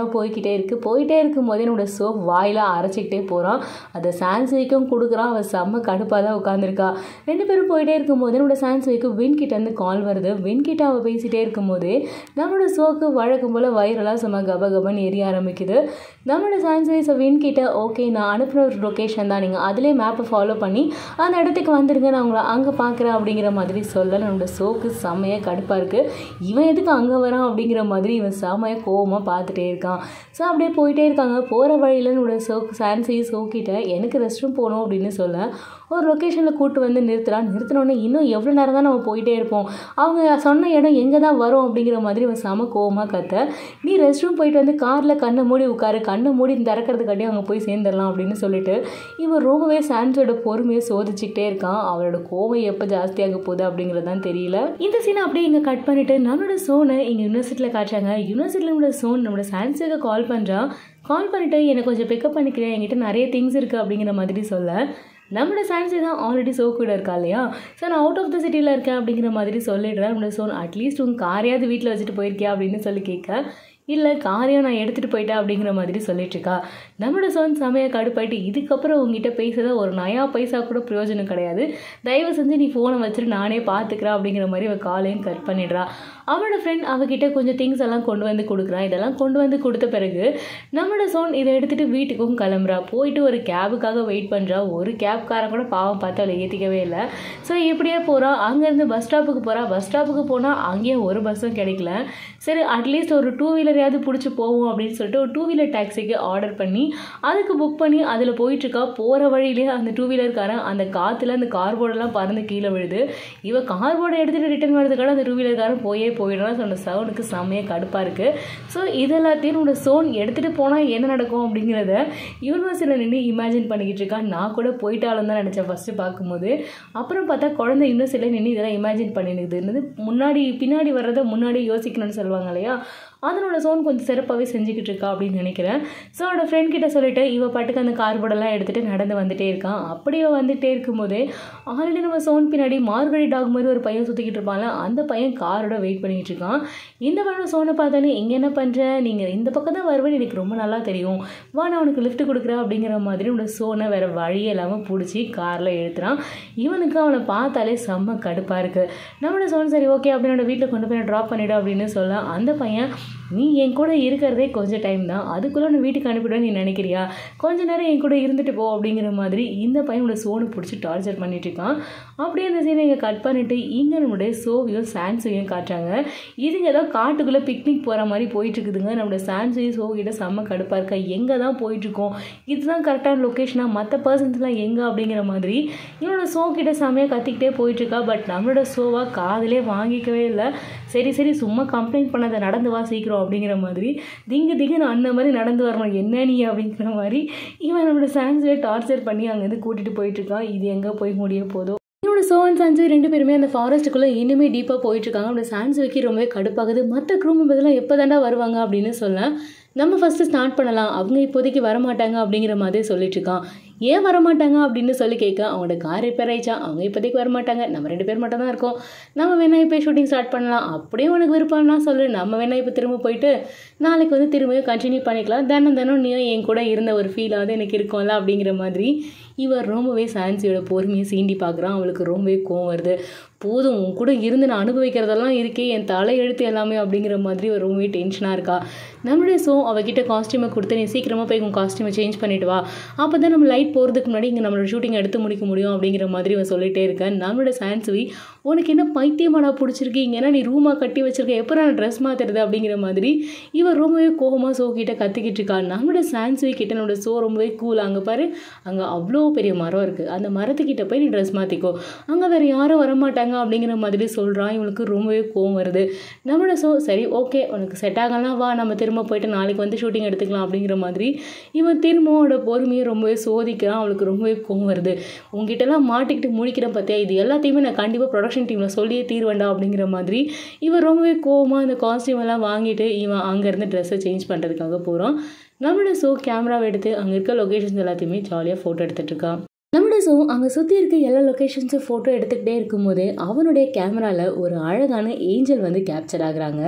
போயிட்டே இருக்குது போயிட்டே இருக்கும்போதே என்னோட சோப் வாயில் அரைச்சிக்கிட்டே போகிறான் அதை சான்ஸ்விக்கும் கொடுக்குறான் அவள் செம்ம கடுப்பாக தான் உட்காந்துருக்கா ரெண்டு பேரும் போயிட்டே இருக்கும்போது என்னோட சான்ஸ்விக்கு வின்கிட்டேருந்து கால் வருது வின்கிட்ட அவள் பேசிகிட்டே இருக்கும்போது நம்மளோட சோக்கு வழக்கம் போல் வயிறெல்லாம் செம்ம கப கபன்னு எரிய ஆரம்பிக்குது நம்மளோட சான்ஸ்வைஸை வின்கிட்ட ஓகே நான் அனுப்புகிற ஒரு லொக்கேஷன் தான் நீங்கள் அதிலே மேப்பை ஃபாலோ பண்ணி அந்த இடத்துக்கு வந்துடுங்க நான் உங்களை அங்கே பார்க்குறேன் அப்படிங்கிற மாதிரி சொல்ல நம்மளோட சோக்கு செம்மையாக கடுப்பாக இருக்குது இவன் எதுக்கு அங்கே வரான் அப்படிங்கிற மாதிரி இவன் செம்மையாக கோவமாக பார்த்துட்டே இருக்கான் ஸோ அப்படியே போயிட்டே இருக்காங்க போகிற வழியில் என்னோட சோக்கு சான்சி சோக்கிட்ட எனக்கு ரெஸ்ட் ரூம் போகணும் அப்படின்னு சொல்ல ஒரு லொக்கேஷனில் கூட்டு வந்து நிறுத்துறான் நிறுத்தினோடனே இன்னும் எவ்வளோ நேரம் தான் நம்ம போயிட்டே இருப்போம் அவங்க சொன்ன இடம் எங்கே தான் வரும் அப்படிங்கிற மாதிரி அவன் செம கோவமாக கத்த நீ ரெஸ்ட் ரூம் போயிட்டு வந்து காரில் கண்ணை மூடி உட்காரு கண்ணை மூடி திறக்கிறதுக்காட்டி அங்கே போய் சேர்ந்துடலாம் அப்படின்னு சொல்லிட்டு இவன் ரொம்பவே சான்ஸோட பொறுமையை சோதிச்சுக்கிட்டே இருக்கான் அவளோட கோவம் எப்போ ஜாஸ்தியாக போகுது அப்படிங்கிறது தான் தெரியல இந்த சீனை அப்படியே இங்கே கட் பண்ணிட்டு நம்மளோட சோனை இங்கே யூனிவர்சிட்டியில் காட்டுறாங்க யூனிவர்சிட்டியில் நம்மளோட சோன் நம்மளோட சான்ஸுக்கு கால் பண்ணுறான் கால் பண்ணிவிட்டு என்னை கொஞ்சம் பிக்கப் பண்ணிக்கிறேன் என்கிட்ட நிறைய திங்ஸ் இருக்குது அப்படிங்கிற மாதிரி சொல்ல நம்மளோட சான்ஸி தான் ஆல்ரெடி சோ கூட இருக்கா இல்லையா ஸோ நான் அவுட் ஆஃப் த சிட்டியில் இருக்கேன் அப்படிங்கிற மாதிரி சொல்லிடுறேன் நம்மளோட சோன் அட்லீஸ்ட் உங்கள் காரையாவது வீட்டில் வச்சுட்டு போயிருக்கியா அப்படின்னு சொல்லி கேட்க இல்லை காரையும் நான் எடுத்துகிட்டு போயிட்டேன் அப்படிங்கிற மாதிரி சொல்லிட்டுருக்கா நம்மளோட சோன் செமையாக கடுப்பாயிட்டு இதுக்கப்புறம் உங்ககிட்ட பேசுகிறத ஒரு நயா பைசா கூட பிரயோஜனம் கிடையாது தயவு செஞ்சு நீ ஃபோனை வச்சுட்டு நானே பார்த்துக்கிறேன் அப்படிங்கிற மாதிரி அவள் காலையும் கட் பண்ணிடுறா அவளோட ஃப்ரெண்ட் அவகிட்ட கொஞ்சம் திங்ஸ் எல்லாம் கொண்டு வந்து கொடுக்குறான் இதெல்லாம் கொண்டு வந்து கொடுத்த பிறகு நம்மளோட சோன் இதை எடுத்துகிட்டு வீட்டுக்கும் கிளம்புறா போயிட்டு ஒரு கேபுக்காக வெயிட் பண்ணுறா ஒரு கேப்காரன் கூட பாவம் பார்த்து அவளை ஏற்றிக்கவே இல்லை ஸோ இப்படியே போகிறா அங்கேருந்து பஸ் ஸ்டாப்புக்கு போகிறா பஸ் ஸ்டாப்புக்கு போனால் அங்கேயும் ஒரு பஸ்ஸும் கிடைக்கல சரி அட்லீஸ்ட் ஒரு டூ வீலரையாவது பிடிச்சி போவோம் அப்படின்னு சொல்லிட்டு ஒரு டூ வீலர் டாக்ஸிக்கு ஆர்டர் பண்ணி அதுக்கு புக் பண்ணி அதில் போயிட்டுருக்கா போகிற வழியிலேயே அந்த டூ வீலர்காரன் அந்த காற்றுல அந்த கார்போர்டெல்லாம் பறந்து கீழே விழுது இவ கார்போர்டை எடுத்துகிட்டு ரிட்டர்ன் வரதுக்காக அந்த டூ வீலர்காரன் போயே போயிடுறான் ஸோ அந்த சவுனுக்கு செம்மையாக கடுப்பாக இருக்குது ஸோ இது எல்லாத்தையும் என்னோட சோன் எடுத்துகிட்டு போனால் என்ன நடக்கும் அப்படிங்கிறத யூனிவர்சிட்டியில் நின்று இமேஜின் பண்ணிக்கிட்டு இருக்கான் நான் கூட போயிட்டாலும் தான் நினச்சேன் ஃபஸ்ட்டு பார்க்கும்போது அப்புறம் பார்த்தா குழந்தை யூனிவர்சிட்டியில் நின்று இதெல்லாம் இமேஜின் பண்ணினுக்குது முன்னாடி பின்னாடி வர்றதை முன்னாடி யோசிக்கணும்னு சொல்லுவாங்க இல்லையா அதனோட சோன் கொஞ்சம் சிறப்பாகவே செஞ்சுக்கிட்டு இருக்கா அப்படின்னு நினைக்கிறேன் ஸோ அவனோட ஃப்ரெண்ட் கிட்ட சொல்லிட்டு இவ பாட்டுக்கு அந்த கார்போர்டெல்லாம் எடுத்துகிட்டு நடந்து வந்துட்டே இருக்கான் அப்படியே வந்துகிட்டே இருக்கும்போதே ஆல்ரெடி நம்ம சோன் பின்னாடி மார்கழி டாக் மாதிரி ஒரு பையன் சுற்றிக்கிட்டு இருப்பான்ல அந்த பையன் காரோட வெயிட் பண்ணிக்கிட்டு இருக்கான் இந்த படம் சோனை பார்த்தானே இங்கே என்ன பண்ணுற நீங்கள் இந்த பக்கம் தான் வருவேன்னு எனக்கு ரொம்ப நல்லா தெரியும் வா நான் உனக்கு லிஃப்ட் கொடுக்குறேன் அப்படிங்கிற மாதிரி உன்னோட சோனை வேறு வழியே இல்லாமல் பிடிச்சி காரில் எழுத்துறான் இவனுக்கு அவனை பார்த்தாலே செம்ம கடுப்பாக இருக்குது நம்மளோட சோன் சரி ஓகே அப்படின்னோட வீட்டில் கொண்டு போய் ட்ராப் பண்ணிவிடு அப்படின்னு சொல்ல அந்த பையன் நீ என் கூட இருக்கிறதே கொஞ்சம் டைம் தான் அதுக்குள்ளே நான் வீட்டுக்கு அனுப்பிடுவேன் நீ நினைக்கிறியா கொஞ்ச நேரம் என் கூட இருந்துட்டு போ அப்படிங்கிற மாதிரி இந்த பையனோட சோனை பிடிச்சி டார்ச்சர் பண்ணிட்டு இருக்கான் அப்படியே அந்த சீனை இங்கே கட் பண்ணிவிட்டு இங்கே நம்மளுடைய சோவியும் சான்ஸையும் காட்டுறாங்க இதுங்க ஏதோ காட்டுக்குள்ளே பிக்னிக் போகிற மாதிரி போயிட்டுருக்குதுங்க நம்மளோட சான்ஸையும் சோகிட்ட செம்ம கடுப்பாக இருக்கா எங்கே தான் போயிட்டுருக்கோம் இதுதான் கரெக்டான லொக்கேஷனாக மற்ற பர்சன்ஸ்லாம் எங்கே அப்படிங்கிற மாதிரி இவனோட சோ கிட்ட செம்மையாக கத்திக்கிட்டே போயிட்டுருக்கா பட் நம்மளோட சோவா காதிலே வாங்கிக்கவே இல்லை சரி சரி சும்மா கம்ப்ளைண்ட் பண்ணாத நடந்து வா சீக்கிரம் அப்படிங்கிற மாதிரி திங்கு திங்குன்னு அந்த மாதிரி நடந்து வரணும் என்ன நீ அப்படிங்கிற மாதிரி இவன் நம்மளோட சான்ஸே டார்ச்சர் பண்ணி அங்கேருந்து கூட்டிகிட்டு போயிட்டுருக்கான் இது எங்கே போய் முடிய போதோ என்னோட சோ அண்ட் சான்ஸ் ரெண்டு பேருமே அந்த ஃபாரஸ்ட்டுக்குள்ளே இன்னுமே டீப்பாக போயிட்டுருக்காங்க அவனோட சான்ஸ் வைக்க ரொம்பவே கடுப்பாகுது மற்ற க்ரூ மெம்பர்ஸ்லாம் எப்போ தாண்டா வருவாங்க அப்படின்னு சொல்ல நம்ம ஃபஸ்ட்டு ஸ்டார்ட் பண்ணலாம் அவங்க இப்போதைக்கு வரமாட்டாங்க அப்படிங்கிற மாதிரி சொல்லிட்டு இருக்கான் ஏன் வரமாட்டாங்க அப்படின்னு சொல்லி கேட்க அவங்களோட கார் ரிப்பேர் ஆயிடுச்சா அவங்க இப்போதைக்கு வரமாட்டாங்க நம்ம ரெண்டு பேர் மட்டும் தான் இருக்கோம் நம்ம வேணா இப்போ ஷூட்டிங் ஸ்டார்ட் பண்ணலாம் அப்படியே உனக்கு விருப்பம்னா சொல்லு நம்ம வேணா இப்போ திரும்ப போயிட்டு நாளைக்கு வந்து திரும்பியும் கண்டினியூ பண்ணிக்கலாம் தினம் தினம் நீ என் கூட இருந்த ஒரு ஃபீலாவது எனக்கு இருக்கும்ல அப்படிங்கிற மாதிரி இவர் ரொம்பவே சான்சியோட பொறுமையை சீண்டி பார்க்குறான் அவளுக்கு ரொம்பவே கோவம் வருது போதும் உன் கூட இருந்து நான் அனுபவிக்கிறதெல்லாம் இருக்கே என் தலை எழுத்து எல்லாமே அப்படிங்கிற மாதிரி ஒரு ரொம்பவே டென்ஷனாக இருக்கா நம்மளுடைய சோ அவகிட்ட காஸ்டியூமை கொடுத்து நீ சீக்கிரமாக போய் உன் காஸ்டியூமை சேஞ்ச் பண்ணிட்டு வா அப்போ தான் நம்ம லைட் போகிறதுக்கு முன்னாடி இங்கே நம்மளோட ஷூட்டிங் எடுத்து முடிக்க முடியும் அப்படிங்கிற மாதிரி அவன் சொல்லிட்டே இருக்கேன் நம்மளோட சான்சுவி உனக்கு என்ன பைத்தியமாடா பிடிச்சிருக்கு இங்கே என்ன நீ ரூமாக கட்டி வச்சிருக்க எப்போ நான் ட்ரெஸ் மாற்றுறது அப்படிங்கிற மாதிரி இவன் ரொம்பவே கோபமாக சோ கிட்ட கத்திக்கிட்டு இருக்கா நம்மளோட சான்சுவி கிட்ட நம்மளோட சோ ரொம்பவே கூல் அங்கே பாரு அங்கே அவ்வளோ பெரிய மரம் இருக்குது அந்த மரத்துக்கிட்ட போய் நீ ட்ரெஸ் மாற்றிக்கோ அங்கே வேறு யாரும் வரமாட்டாங்க அப்படிங்கிற மாதிரி சொல்கிறான் இவனுக்கு ரொம்பவே கோவம் வருது நம்மளோட சோ சரி ஓகே உனக்கு செட் ஆகலாம் வா நம்ம திரும்ப போயிட்டு நாளைக்கு வந்து ஷூட்டிங் எடுத்துக்கலாம் அப்படிங்கிற மாதிரி இவன் திரும்பவோட பொறுமையை ரொம்பவே சோதிக்கிறான் அவளுக்கு ரொம்பவே கோவம் வருது உங்ககிட்டலாம் மாட்டிக்கிட்டு முடிக்கிறேன் பார்த்தியா இது எல்லாத்தையுமே நான் கண்டிப்பாக ப்ரொடக்ஷன் டீமில் சொல்லியே தீர்வேண்டா அப்படிங்கிற மாதிரி இவன் ரொம்பவே கோவமாக அந்த காஸ்டியூம் எல்லாம் வாங்கிட்டு இவன் அங்கேருந்து ட்ரெஸ்ஸை சேஞ்ச் பண்ணுறதுக்காக போகிறான் நம்மளோட ஷோ கேமராவை எடுத்து அங்கே இருக்க லொக்கேஷன்ஸ் எல்லாத்தையுமே ஜாலியாக ஃபோட்டோ எடுத்துகிட்டு இருக்கான் நம்மளோட ஸோ அங்கே சுற்றி இருக்க எல்லா லொக்கேஷன்ஸும் ஃபோட்டோ எடுத்துக்கிட்டே இருக்கும்போது அவனுடைய கேமராவில் ஒரு அழகான ஏஞ்சல் வந்து கேப்சர் ஆகுறாங்க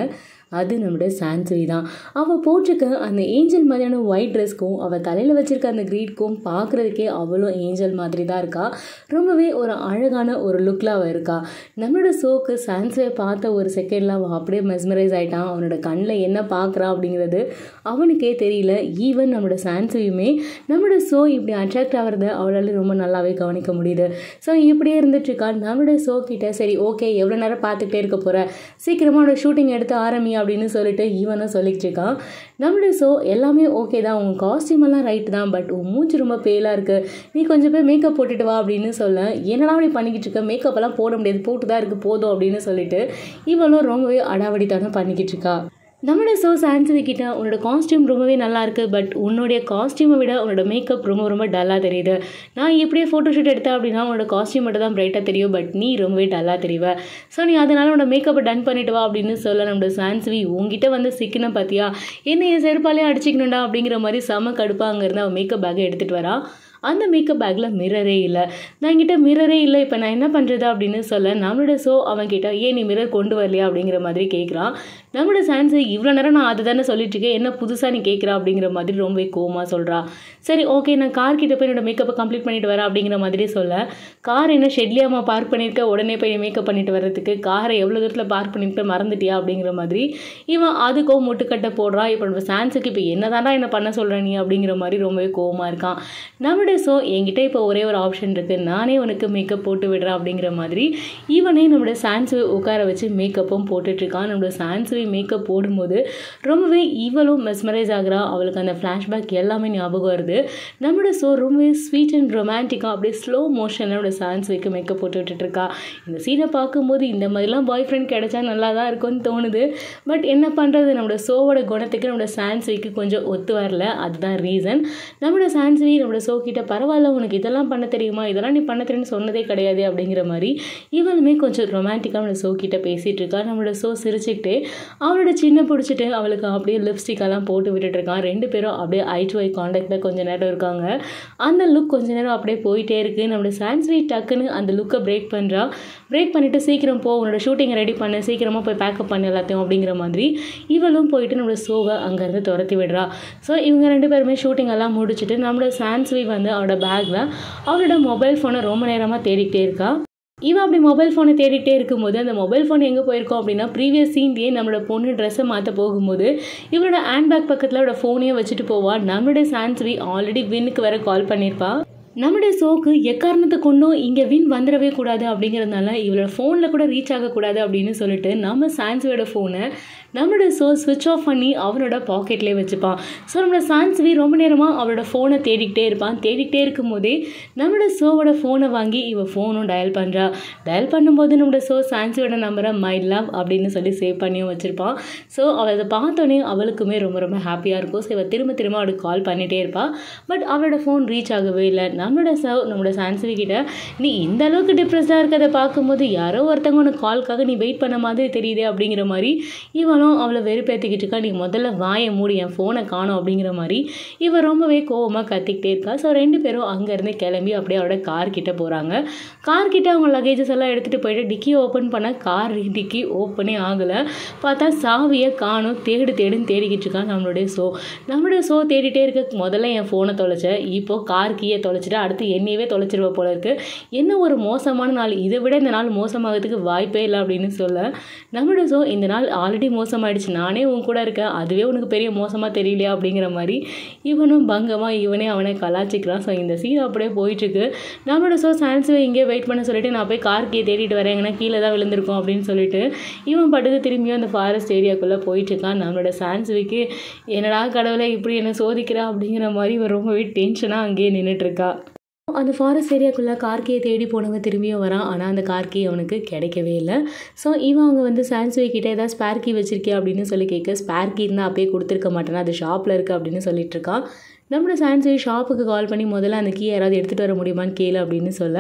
அது நம்மளோட சான்சரி தான் அவள் போட்டிருக்க அந்த ஏஞ்சல் மாதிரியான ஒயிட் ட்ரெஸ்க்கும் அவள் தலையில் வச்சிருக்க அந்த க்ரீட்க்கும் பார்க்குறதுக்கே அவ்வளோ ஏஞ்சல் மாதிரி தான் இருக்கா ரொம்பவே ஒரு அழகான ஒரு லுக்கில் அவள் இருக்கா நம்மளோட ஷோக்கு சான்சரை பார்த்த ஒரு செகண்டில் அவன் அப்படியே மெஸ்மரைஸ் ஆகிட்டான் அவனோட கண்ணில் என்ன பார்க்குறான் அப்படிங்கிறது அவனுக்கே தெரியல ஈவன் நம்மளோட சான்சையுமே நம்மளோட ஷோ இப்படி அட்ராக்ட் ஆகிறத அவளால் ரொம்ப நல்லாவே கவனிக்க முடியுது ஸோ இப்படியே இருந்துட்டுருக்கா நம்மளோட ஷோ கிட்ட சரி ஓகே எவ்வளோ நேரம் பார்த்துக்கிட்டே இருக்க போகிற சீக்கிரமாக அவனோட ஷூட்டிங் எடுத்து ஆரம்பி அப்படின்னு சொல்லிட்டு ஈவனும் சொல்லிட்டு இருக்கான் நம்மளோட ஷோ எல்லாமே ஓகே தான் உன் காஸ்டியூம் எல்லாம் ரைட் தான் பட் உன் மூஞ்சி ரொம்ப பேலாக இருக்குது நீ கொஞ்சம் போய் மேக்கப் போட்டுட்டு வா அப்படின்னு சொல்ல என்னடா அப்படி பண்ணிக்கிட்டு இருக்க மேக்கப் எல்லாம் போட முடியாது போட்டு தான் இருக்குது போதும் அப்படின்னு சொல்லிட்டு இவளும் ரொம்பவே அடாவடித்தனம் பண்ணிக்கிட்டு இருக்கா நம்மளோட ஷோ சான்சரி கிட்ட உன்னோட காஸ்டியூம் ரொம்பவே நல்லா இருக்குது பட் உன்னுடைய காஸ்டியூமை விட உன்னோட மேக்கப் ரொம்ப ரொம்ப டல்லாக தெரியுது நான் எப்படியே ஃபோட்டோ ஷூட் எடுத்தேன் அப்படின்னா உன்னோட காஸ்டியூம் மட்டும் தான் பிரைட்டாக தெரியும் பட் நீ ரொம்பவே டல்லாக தெரியுவ ஸோ நீ அதனால உன்னோட மேக்கப்பை டன் பண்ணிட்டு வா அப்படின்னு சொல்ல நம்மளோட சான்சவி உங்ககிட்ட வந்து சிக்கின பார்த்தியா என்ன என் செருப்பாலே அடிச்சிக்கணும்டா அப்படிங்கிற மாதிரி செம கடுப்பாக அங்கேருந்து அவன் மேக்கப் பேக்கை எடுத்துகிட்டு வரா அந்த மேக்கப் பேக்கில் மிரரே இல்லை நான் என்கிட்ட மிரரே இல்லை இப்போ நான் என்ன பண்ணுறது அப்படின்னு சொல்ல நம்மளோட ஷோ அவன் கிட்ட ஏன் நீ மிரர் கொண்டு வரலையா அப்படிங்கிற மாதிரி கேட்குறான் நம்மளோட சான்ஸு இவ்வளோ நேரம் நான் அதை தானே சொல்லிட்டு இருக்கேன் என்ன புதுசாக நீ கேட்குறா அப்படிங்கிற மாதிரி ரொம்பவே கோவமாக சொல்கிறா சரி ஓகே நான் கார் கிட்ட போய் என்னோட மேக்கப்பை கம்ப்ளீட் பண்ணிட்டு வரேன் அப்படிங்கிற மாதிரி சொல்ல கார் என்ன ஷெட்லியாமா பார்க் பண்ணியிருக்க உடனே போய் மேக்கப் பண்ணிட்டு வர்றதுக்கு காரை எவ்வளோ தூரத்தில் பார்க் பண்ணிட்டு மறந்துட்டியா அப்படிங்கிற மாதிரி இவன் அதுக்கோ முட்டுக்கட்டை போடுறா இப்போ நம்ம சான்ஸுக்கு இப்போ என்ன என்ன பண்ண சொல்கிற நீ அப்படிங்கிற மாதிரி ரொம்பவே கோவமாக இருக்கான் நம்மளோட ஸோ என்கிட்ட இப்போ ஒரே ஒரு ஆப்ஷன் இருக்குது நானே உனக்கு மேக்கப் போட்டு விடுறேன் அப்படிங்கிற மாதிரி இவனே நம்மளோட சான்ஸுவை உட்கார வச்சு மேக்கப்பும் போட்டுட்ருக்கான் நம்மளோட சான்ஸுவை மேக்கப் போடும்போது ரொம்பவே இவளும் மெஸ்மரைஸ் ஆகிறா அவளுக்கு அந்த ஃப்ளாஷ்பேக் எல்லாமே ஞாபகம் வருது நம்மளோட ஷோ ரொம்பவே ஸ்வீட் அண்ட் ரொமான்டிக்காக அப்படியே ஸ்லோ மோஷனில் நம்மளோட சான்ஸுவைக்கு மேக்கப் போட்டு விட்டுட்ருக்கா இந்த சீனை பார்க்கும்போது இந்த மாதிரிலாம் பாய் ஃப்ரெண்ட் கிடைச்சா நல்லா தான் இருக்கும்னு தோணுது பட் என்ன பண்ணுறது நம்மளோட ஷோவோட குணத்துக்கு நம்மளோட சான்ஸ்விக்கு கொஞ்சம் ஒத்து வரல அதுதான் ரீசன் நம்மளோட சான்ஸ்வி நம்மளோட ஷோ கிட்ட பரவாயில்ல உனக்கு இதெல்லாம் பண்ண தெரியுமா இதெல்லாம் நீ பண்ண தெரியும்னு சொன்னதே கிடையாது அப்படிங்கிற மாதிரி இவளுமே கொஞ்சம் ரொமான்டிக்காக நம்மளோட ஷோ கிட்ட பேசிகிட்டு இருக்கா நம்மளோட ஷோ சிரிச்சுக்கிட்டு அவளோட சின்ன பிடிச்சிட்டு அவளுக்கு அப்படியே லிப்ஸ்டிக்கெல்லாம் போட்டு விட்டுட்டு இருக்கான் ரெண்டு பேரும் அப்படியே ஐ டு ஐ காண்டாக்டில் கொஞ்சம் நேரம் இருக்காங்க அந்த லுக் கொஞ்ச நேரம் அப்படியே போயிட்டே இருக்குது நம்மளோட சான்ஸ்வி டக்குன்னு அந்த லுக்கை பிரேக் பண்ணுறா பிரேக் பண்ணிவிட்டு சீக்கிரம் போ உன்னோட ஷூட்டிங்கை ரெடி பண்ணு சீக்கிரமாக போய் பேக்கப் பண்ணு எல்லாத்தையும் அப்படிங்கிற மாதிரி இவளும் போயிட்டு நம்மளோட ஷோவை அங்கேருந்து துரத்தி விடுறா ஸோ இவங்க ரெண்டு பேருமே ஷூட்டிங் எல்லாம் முடிச்சுட்டு நம்மளோட சான்ஸ்வி வந்து அவளோட பேக்கில் அவளோட மொபைல் ஃபோனை ரொம்ப நேரமாக தேடிக்கிட்டே இருக்கா இவன் அப்படி மொபைல் ஃபோனை தேடிட்டே இருக்கும்போது அந்த மொபைல் ஃபோன் எங்கே போயிருக்கோம் அப்படின்னா ப்ரீவியஸ் சீன்லேயே நம்மளோட பொண்ணு ட்ரெஸ்ஸை மாற்ற போகும்போது இவனோட ஹேண்ட்பேக் பக்கத்தில் அவளோட ஃபோனையும் வச்சுட்டு போவா நம்மளுடைய சான்ஸ்வி ஆல்ரெடி வின்னுக்கு வேற கால் பண்ணியிருப்பா நம்மளுடைய ஷோக்கு எக்காரணத்தை கொண்டும் இங்கே வின் வந்துடவே கூடாது அப்படிங்கிறதுனால இவளோட ஃபோனில் கூட ரீச் ஆகக்கூடாது அப்படின்னு சொல்லிட்டு நம்ம சான்ஸ்வியோட ஃபோனை நம்மளோட ஷோ ஸ்விட்ச் ஆஃப் பண்ணி அவனோட பாக்கெட்லேயே வச்சுப்பான் ஸோ நம்மளோட சான்ஸ்வி ரொம்ப நேரமாக அவளோட ஃபோனை தேடிக்கிட்டே இருப்பான் தேடிக்கிட்டே இருக்கும்போதே நம்மளோட ஷோவோட ஃபோனை வாங்கி இவள் ஃபோனும் டயல் பண்ணுறா டயல் பண்ணும்போது நம்மளோட ஷோ சான்ஸ்வியோட நம்பரை மை லவ் அப்படின்னு சொல்லி சேவ் பண்ணியும் வச்சுருப்பான் ஸோ அவள் அதை பார்த்தோன்னே அவளுக்குமே ரொம்ப ரொம்ப ஹாப்பியாக இருக்கும் ஸோ இவள் திரும்ப திரும்ப அவளுக்கு கால் பண்ணிகிட்டே இருப்பாள் பட் அவளோட ஃபோன் ரீச் ஆகவே இல்லை நம்மளோட சர்வ் நம்மளோட சான்ஸ்வி கிட்ட நீ இந்த அளவுக்கு டிப்ரெஸ்டாக இருக்கிறத பார்க்கும்போது யாரோ ஒருத்தவங்க உனக்கு கால்க்காக நீ வெயிட் பண்ண மாதிரி தெரியுதே அப்படிங்கிற மாதிரி இவனும் அவளை வெறுப்பேற்றிக்கிட்டு இருக்கா நீ முதல்ல வாயை மூடி என் ஃபோனை காணும் அப்படிங்கிற மாதிரி இவன் ரொம்பவே கோவமாக கத்திக்கிட்டே இருக்கா ஸோ ரெண்டு பேரும் அங்கேருந்து கிளம்பி அப்படியே அவளோட கார் கிட்ட போகிறாங்க கார் கிட்ட அவங்க லக்கேஜஸ் எல்லாம் எடுத்துகிட்டு போயிட்டு டிக்கி ஓப்பன் பண்ண கார் டிக்கி ஓப்பனே ஆகலை பார்த்தா சாவியை காணும் தேடு தேடுன்னு தேடிக்கிட்டு இருக்கான் நம்மளுடைய ஷோ நம்மளுடைய ஷோ தேடிட்டே இருக்க முதல்ல என் ஃபோனை தொலைச்சேன் இப்போது கார் கீயை தொலைச்சிட்டு அடுத்து என்னையவே தொலைச்சிருவ போல இருக்கு என்ன ஒரு மோசமான நாள் இதை விட இந்த நாள் மோசமாகிறதுக்கு வாய்ப்பே இல்லை அப்படின்னு சொல்ல நம்மளோட ஷோ இந்த நாள் ஆல்ரெடி மோசமாயிடுச்சு நானே உன் கூட இருக்கேன் அதுவே உனக்கு பெரிய மோசமாக தெரியலையா அப்படிங்கிற மாதிரி இவனும் பங்கமாக இவனே அவனை கலாச்சிக்கிறான் ஸோ இந்த சீன் அப்படியே போயிட்டுருக்கு நம்மளோட ஷோ சான்ஸுவை இங்கே வெயிட் பண்ண சொல்லிட்டு நான் போய் கார் கீ தேடிட்டு வரேன் எங்கன்னா கீழே தான் விழுந்திருக்கோம் அப்படின்னு சொல்லிட்டு இவன் பட்டுக்கு திரும்பியும் அந்த ஃபாரஸ்ட் ஏரியாக்குள்ளே போயிட்டுருக்கான் நம்மளோட சான்ஸுவிக்கு என்னடா கடவுளை இப்படி என்ன சோதிக்கிறா அப்படிங்கிற மாதிரி இவன் ரொம்பவே டென்ஷனாக அங்கேயே நின்றுட்டுருக்கா அந்த ஃபாரஸ்ட் ஏரியாக்குள்ளே கார்கியை தேடி போனவன் திரும்பியும் வரான் ஆனால் அந்த கார்கி அவனுக்கு கிடைக்கவே இல்லை ஸோ இவன் அங்கே வந்து சான்ஸ்வே கிட்டே ஏதாவது ஸ்பேர் கீ வச்சிருக்கே அப்படின்னு சொல்லி கேட்க ஸ்பேர் கீ இருந்தால் அப்பயே கொடுத்துருக்க மாட்டேனா அது ஷாப்பில் இருக்குது அப்படின்னு சொல்லிட்டு இருக்கான் நம்மளோட சான்ஸ்வே ஷாப்புக்கு கால் பண்ணி முதல்ல அந்த கீ யாராவது எடுத்துகிட்டு வர முடியுமான்னு கேளு அப்படின்னு சொல்ல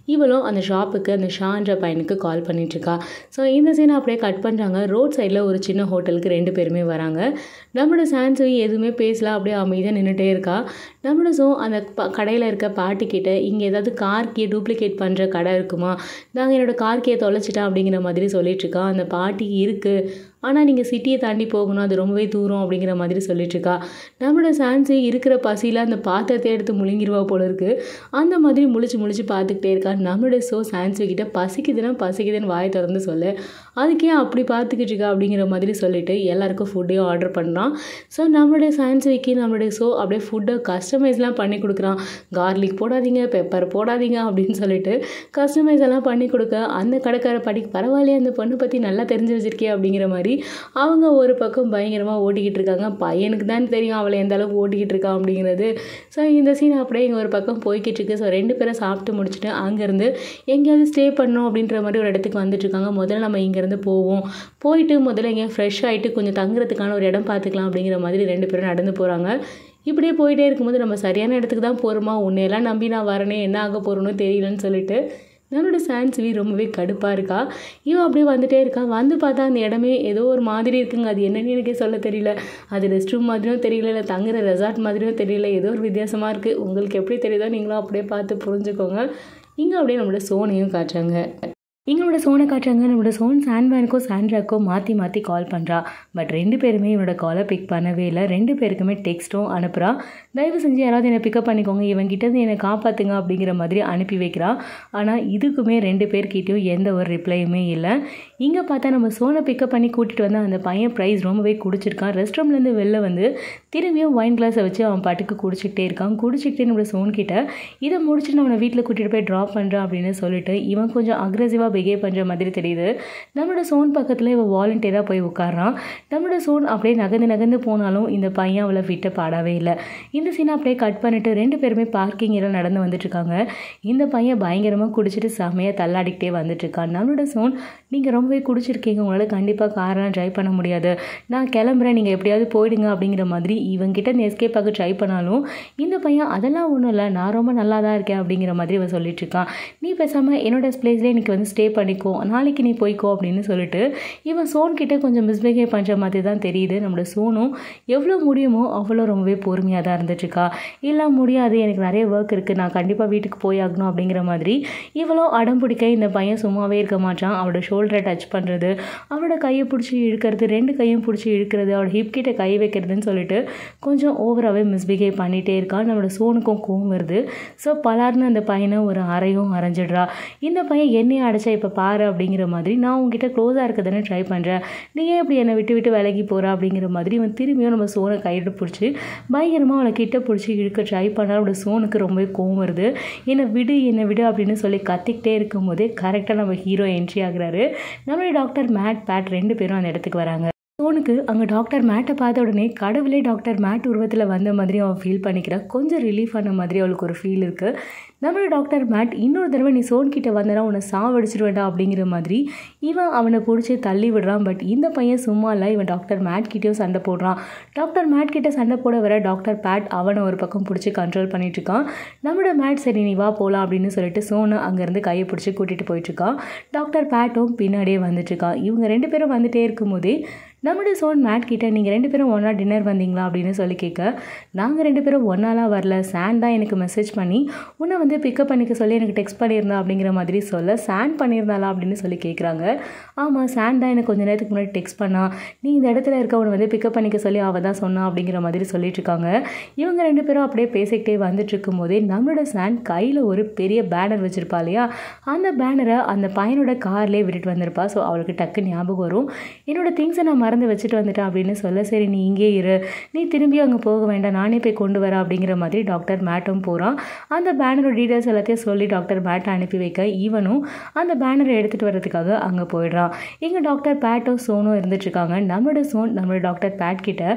இவளும் அந்த ஷாப்புக்கு அந்த ஷான்ற பையனுக்கு கால் பண்ணிகிட்ருக்கா ஸோ இந்த சீனை அப்படியே கட் பண்ணுறாங்க ரோட் சைடில் ஒரு சின்ன ஹோட்டலுக்கு ரெண்டு பேருமே வராங்க நம்மளோட சான்சவி எதுவுமே பேசல அப்படியே அமைதியாக நின்றுட்டே இருக்கா நம்மளோட ஸோ அந்த ப கடையில் இருக்க பாட்டிக்கிட்ட இங்கே ஏதாவது கார் கீ டூப்ளிகேட் பண்ணுற கடை இருக்குமா நாங்கள் என்னோடய கார் கீயை தொலைச்சிட்டேன் அப்படிங்கிற மாதிரி சொல்லிகிட்ருக்கா அந்த பாட்டி இருக்குது ஆனால் நீங்கள் சிட்டியை தாண்டி போகணும் அது ரொம்பவே தூரம் அப்படிங்கிற மாதிரி சொல்லிட்டுருக்கா நம்மளோட சான்சி இருக்கிற பசியில் அந்த பாத்திரத்தை எடுத்து முழுங்கிடுவா போல இருக்குது அந்த மாதிரி முழிச்சு முழிச்சு பார்த்துக்கிட்டே இருக்கா நம்மளோட ஸோ சான்சி கிட்ட பசிக்குதுன்னா பசிக்குதுன்னு வாயை திறந்து சொல்லு அதுக்கே அப்படி பார்த்துக்கிட்டு இருக்கா அப்படிங்கிற மாதிரி சொல்லிட்டு எல்லாருக்கும் ஃபுட்டையும் ஆர்டர் பண்ணுறான் ஸோ நம்மளுடைய சான்சிக்கு நம்மளுடைய ஸோ அப்படியே ஃபுட்டை கஸ்டமைஸ்லாம் பண்ணி கொடுக்குறான் கார்லிக் போடாதீங்க பெப்பர் போடாதீங்க அப்படின்னு சொல்லிட்டு கஸ்டமைஸ் எல்லாம் பண்ணி கொடுக்க அந்த கடைக்கார படி பரவாயில்லையே அந்த பொண்ணை பற்றி நல்லா தெரிஞ்சு வச்சிருக்கே அப்படிங்கிற மாதிரி அவங்க ஒரு பக்கம் பயங்கரமாக ஓட்டிக்கிட்டு இருக்காங்க பையனுக்கு தான் தெரியும் அவளை எந்த அளவுக்கு ஓட்டிக்கிட்டு இருக்கா அப்படிங்கிறது ஸோ இந்த சீன் அப்படியே இங்கே ஒரு பக்கம் போய்கிட்டு இருக்கு ஸோ ரெண்டு பேரும் சாப்பிட்டு முடிச்சுட்டு அங்கேருந்து எங்கேயாவது ஸ்டே பண்ணணும் அப்படின்ற மாதிரி ஒரு இடத்துக்கு வந்துட்டு இருக்காங்க முதல்ல நம்ம இங்கேருந்து போவோம் போயிட்டு முதல்ல எங்கேயா ஃப்ரெஷ் ஆகிட்டு கொஞ்சம் தங்குறதுக்கான ஒரு இடம் பார்த்துக்கலாம் அப்படிங்கிற மாதிரி ரெண்டு பேரும் நடந்து போகிறாங்க இப்படியே போயிட்டே இருக்கும்போது நம்ம சரியான இடத்துக்கு தான் போகிறோமா உன்னையெல்லாம் நம்பி நான் வரனே என்ன ஆக போகிறோன்னு தெரியலன்னு சொல்லிட்டு நம்மளோட சான்சிவி ரொம்பவே கடுப்பாக இருக்கா இவன் அப்படியே வந்துட்டே இருக்கா வந்து பார்த்தா அந்த இடமே ஏதோ ஒரு மாதிரி இருக்குங்க அது என்னன்னு எனக்கே சொல்ல தெரியல அது ரெஸ்ட் ரூம் மாதிரியும் தெரியல இல்லை தங்குற ரெசார்ட் மாதிரியும் தெரியல ஏதோ ஒரு வித்தியாசமாக இருக்குது உங்களுக்கு எப்படி தெரியுதோ நீங்களும் அப்படியே பார்த்து புரிஞ்சுக்கோங்க இங்கே அப்படியே நம்மளோட சோனையும் காட்டுறாங்க இவனோட சோனை காட்டுறாங்க நம்மளோட சோன் சாண்ட்வேனுக்கோ சாண்ட்ராக்கோ மாற்றி மாற்றி கால் பண்ணுறா பட் ரெண்டு பேருமே இவனோட காலை பிக் பண்ணவே இல்லை ரெண்டு பேருக்குமே டெக்ஸ்ட்டும் அனுப்புகிறா தயவு செஞ்சு யாராவது என்னை பிக்கப் பண்ணிக்கோங்க இவங்கிட்ட இருந்து என்னை காப்பாற்றுங்க அப்படிங்கிற மாதிரி அனுப்பி வைக்கிறா ஆனால் இதுக்குமே ரெண்டு பேர்கிட்டையும் எந்த ஒரு ரிப்ளையுமே இல்லை இங்கே பார்த்தா நம்ம சோனை பிக்கப் பண்ணி கூட்டிகிட்டு வந்தால் அந்த பையன் ப்ரைஸ் ரொம்பவே குடிச்சிருக்கான் ரெஸ்ட் ரூம்லேருந்து வெளில வந்து திரும்பியும் ஒயின் கிளாஸை வச்சு அவன் பாட்டுக்கு குடிச்சிக்கிட்டே இருக்கான் குடிச்சிக்கிட்டே நம்மளோட சோன்கிட்ட இதை முடிச்சுட்டு அவனை வீட்டில் கூட்டிகிட்டு போய் ட்ராப் பண்ணுறான் அப்படின்னு சொல்லிட்டு இவன் கொஞ்சம் அக்ரெசிவாக பிஹேவ் பண்ணுற மாதிரி தெரியுது நம்மளோட சோன் பக்கத்தில் இவன் வாலண்டியராக போய் உட்காரான் நம்மளோட சோன் அப்படியே நகர்ந்து நகர்ந்து போனாலும் இந்த பையன் அவளை விட்டு பாடவே இல்லை இந்த சீனை அப்படியே கட் பண்ணிட்டு ரெண்டு பேருமே பார்க்கிங் எல்லாம் நடந்து வந்துட்டு இருக்காங்க இந்த பையன் பயங்கரமாக குடிச்சிட்டு செமையாக தள்ளாடிக்கிட்டே வந்துட்டு இருக்கான் நம்மளோட சோன் நீங்கள் ரொம்பவே குடிச்சிருக்கீங்க உங்களால் கண்டிப்பாக காரெலாம் ட்ரைவ் பண்ண முடியாது நான் கிளம்புறேன் நீங்கள் எப்படியாவது போயிடுங்க அப்படிங்கிற மாதிரி இவங்கிட்ட இந்த எஸ்கேப் ஆக ட்ரை பண்ணாலும் இந்த பையன் அதெல்லாம் ஒன்றும் இல்லை நான் ரொம்ப நல்லா தான் இருக்கேன் அப்படிங்கிற மாதிரி இவன் சொல்லிட்டு இருக்கான் நீ பேசாமல் என்னோட பிளேஸ்லேயே எனக்கு வந்து ஸ்டே பண்ணிக்கோ நாளைக்கு நீ போய்க்கோ அப்படின்னு சொல்லிட்டு இவன் சோன் கிட்ட கொஞ்சம் மிஸ்பிஹேவ் பண்ணுற மாதிரி தான் தெரியுது நம்மளோட சோனும் எவ்வளோ முடியுமோ அவ்வளோ ரொம்பவே பொறுமையாக தான் இருந்துட்டுருக்கா இல்லை முடியாது எனக்கு நிறைய ஒர்க் இருக்குது நான் கண்டிப்பாக வீட்டுக்கு போய் ஆகணும் அப்படிங்கிற மாதிரி இவ்வளோ அடம் பிடிக்க இந்த பையன் சும்மாவே இருக்க மாட்டான் அவளோட ஷோல்டரை டச் பண்ணுறது அவளோட கையை பிடிச்சி இழுக்கிறது ரெண்டு கையும் பிடிச்சி இழுக்கிறது அவளோட ஹிப் கிட்ட கை வைக்கிறதுன்னு சொல்லிட்டு கொஞ்சம் ஓவராகவே மிஸ்பிஹேவ் பண்ணிகிட்டே இருக்கான் நம்மளோட சோனுக்கும் கோவம் வருது ஸோ பலார்னு அந்த பையனை ஒரு அறையும் அரைஞ்சிடுறா இந்த பையன் என்னையை அடைச்சா இப்போ பாரு அப்படிங்கிற மாதிரி நான் உங்ககிட்ட க்ளோஸாக இருக்க தானே ட்ரை பண்ணுறேன் நீ ஏன் இப்படி என்னை விட்டு விட்டு விலகி போகிறா அப்படிங்கிற மாதிரி இவன் திரும்பியும் நம்ம சோனை கையிட்டு பிடிச்சி பயங்கரமாக அவளை கிட்ட பிடிச்சி இழுக்க ட்ரை பண்ணால் அவளோட சோனுக்கு ரொம்பவே கோவம் வருது என்னை விடு என்னை விடு அப்படின்னு சொல்லி கத்திக்கிட்டே இருக்கும்போதே கரெக்டாக நம்ம ஹீரோ என்ட்ரி ஆகுறாரு நம்மளுடைய டாக்டர் மேட் பேட் ரெண்டு பேரும் அந்த இடத்துக்கு வராங்க சோனுக்கு அங்கே டாக்டர் மேட்டை பார்த்த உடனே கடவுளே டாக்டர் மேட் உருவத்தில் வந்த மாதிரி அவன் ஃபீல் பண்ணிக்கிறா கொஞ்சம் ரிலீஃப் ஆன மாதிரி அவளுக்கு ஒரு ஃபீல் இருக்குது நம்மளோட டாக்டர் மேட் இன்னொரு தடவை நீ சோன் கிட்ட வந்தனா உன்னை சாவடிச்சிருவேண்டா அப்படிங்கிற மாதிரி இவன் அவனை பிடிச்சி தள்ளி விடுறான் பட் இந்த பையன் சும்மா இல்லை இவன் டாக்டர் மேட் கிட்டேயும் சண்டை போடுறான் டாக்டர் மேட் கிட்ட சண்டை போட வர டாக்டர் பேட் அவனை ஒரு பக்கம் பிடிச்சி கண்ட்ரோல் பண்ணிட்டு இருக்கான் நம்மளோட மேட் சரி நீ வா போகலாம் அப்படின்னு சொல்லிட்டு சோனு அங்கேருந்து கையை பிடிச்சி கூட்டிகிட்டு போயிட்டுருக்கான் டாக்டர் பேட்டும் பின்னாடியே வந்துட்டுருக்கான் இவங்க ரெண்டு பேரும் வந்துட்டே இருக்கும்போதே நம்மளோட சோன் மேட் கிட்ட நீங்கள் ரெண்டு பேரும் ஒன்றா டின்னர் வந்தீங்களா அப்படின்னு சொல்லி கேட்க நாங்கள் ரெண்டு பேரும் ஒன்றாலாம் வரல சான் தான் எனக்கு மெசேஜ் பண்ணி உன்னை வந்து பிக்கப் பண்ணிக்க சொல்லி எனக்கு டெக்ஸ்ட் பண்ணியிருந்தா அப்படிங்கிற மாதிரி சொல்ல சான் பண்ணியிருந்தாளா அப்படின்னு சொல்லி கேட்குறாங்க ஆமாம் சான் தான் எனக்கு கொஞ்ச நேரத்துக்கு முன்னாடி டெக்ஸ்ட் பண்ணா நீ இந்த இடத்துல இருக்க உன்னை வந்து பிக்கப் பண்ணிக்க சொல்லி அவள் தான் சொன்னா அப்படிங்கிற மாதிரி சொல்லிட்டு இருக்காங்க இவங்க ரெண்டு பேரும் அப்படியே பேசிக்கிட்டே வந்துட்டு இருக்கும்போதே நம்மளோட சான் கையில் ஒரு பெரிய பேனர் வச்சுருப்பா இல்லையா அந்த பேனரை அந்த பையனோட கார்லேயே விட்டுட்டு வந்திருப்பா ஸோ அவளுக்கு டக்கு ஞாபகம் வரும் என்னோட திங்ஸை நான் மறந்து வச்சுட்டு வந்துட்டேன் அப்படின்னு சொல்ல சரி நீ இங்கே இரு நீ திரும்பி அங்கே போக வேண்டாம் நானே போய் கொண்டு வரேன் அப்படிங்கிற மாதிரி டாக்டர் மேட்டும் போகிறான் அந்த பேனரோட டீட்டெயில்ஸ் எல்லாத்தையும் சொல்லி டாக்டர் மேட்டை அனுப்பி வைக்க ஈவனும் அந்த பேனரை எடுத்துகிட்டு வர்றதுக்காக அங்கே போயிடுறான் இங்கே டாக்டர் பேட்டும் சோனும் இருந்துட்டுருக்காங்க நம்மளோட சோன் நம்மளோட டாக்டர் பேட் கிட்ட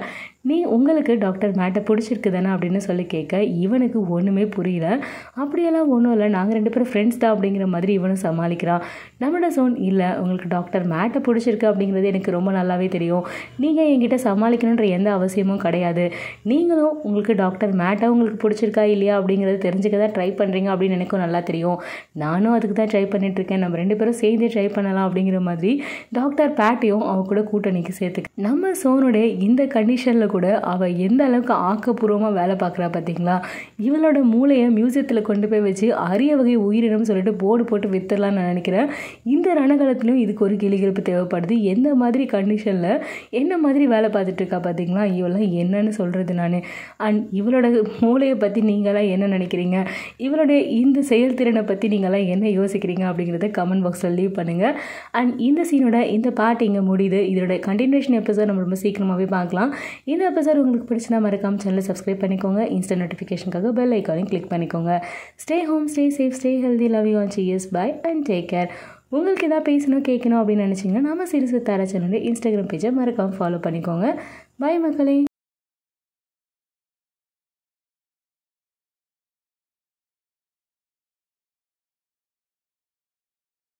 நீ உங்களுக்கு டாக்டர் மேட்டை பிடிச்சிருக்கு தானே அப்படின்னு சொல்லி கேட்க இவனுக்கு ஒன்றுமே புரியல அப்படியெல்லாம் ஒன்றும் இல்லை நாங்கள் ரெண்டு பேரும் ஃப்ரெண்ட்ஸ் தான் அப்படிங்கிற மாதிரி இவனும் சமாளிக்கிறான் நம்மளோட சோன் இல்லை உங்களுக்கு டாக்டர் மேட்டை பிடிச்சிருக்கு அப்படிங்கிறது எனக்கு ரொம்ப நல்லாவே தெரியும் நீங்கள் என்கிட்ட சமாளிக்கணுன்ற எந்த அவசியமும் கிடையாது நீங்களும் உங்களுக்கு டாக்டர் மேட்டை உங்களுக்கு பிடிச்சிருக்கா இல்லையா அப்படிங்கிறது தெரிஞ்சுக்க தான் ட்ரை பண்ணுறீங்க அப்படின்னு எனக்கும் நல்லா தெரியும் நானும் அதுக்கு தான் ட்ரை பண்ணிகிட்ருக்கேன் நம்ம ரெண்டு பேரும் சேர்ந்து ட்ரை பண்ணலாம் அப்படிங்கிற மாதிரி டாக்டர் பேட்டையும் அவ கூட கூட்டணிக்கு சேர்த்துக்க நம்ம சோனுடைய இந்த கண்டிஷனில் கூட அவள் எந்த அளவுக்கு ஆக்கப்பூர்வமாக வேலை பார்க்குறா பார்த்தீங்களா இவளோட மூளையை மியூசியத்தில் கொண்டு போய் வச்சு அரிய வகை உயிரினம் சொல்லிட்டு போர்டு போட்டு வித்துடலாம்னு நான் நினைக்கிறேன் இந்த ரணகாலத்திலும் இதுக்கு ஒரு கிளிகிழப்பு தேவைப்படுது எந்த மாதிரி கண்டிஷனில் என்ன மாதிரி வேலை பார்த்துட்டு இருக்கா பார்த்தீங்களா இவெல்லாம் என்னன்னு சொல்கிறது நான் அண்ட் இவளோட மூளையை பற்றி நீங்களாம் என்ன நினைக்கிறீங்க இவளுடைய இந்த செயல்திறனை பற்றி நீங்களாம் என்ன யோசிக்கிறீங்க அப்படிங்கிறத கமெண்ட் பாக்ஸில் லீவ் பண்ணுங்கள் அண்ட் இந்த சீனோட இந்த பாட்டு இங்கே முடியுது இதோட கண்டினியூஷன் எபிசோட் நம்ம ரொம்ப சீக்கிரமாகவே பார்க்கலாம் இந்த எபிசோட் உங்களுக்கு பிடிச்சினா மறக்காம சேனலை சப்ஸ்கிரைப் பண்ணிக்கோங்க இன்ஸ்டன்ட் நோட்டிஃபிகேஷனுக்காக பெல் ஐக்கானையும் கிளிக் பண்ணிக்கோங்க stay home stay safe stay healthy love you on CS bye and take care உங்களுக்கு எதாவது பேசணும் கேட்கணும் அப்படின்னு நினச்சிங்கன்னா நம்ம சிறுசு தாரா சேனல் இன்ஸ்டாகிராம் பேஜை மறக்காமல் ஃபாலோ பண்ணிக்கோங்க பை மக்களே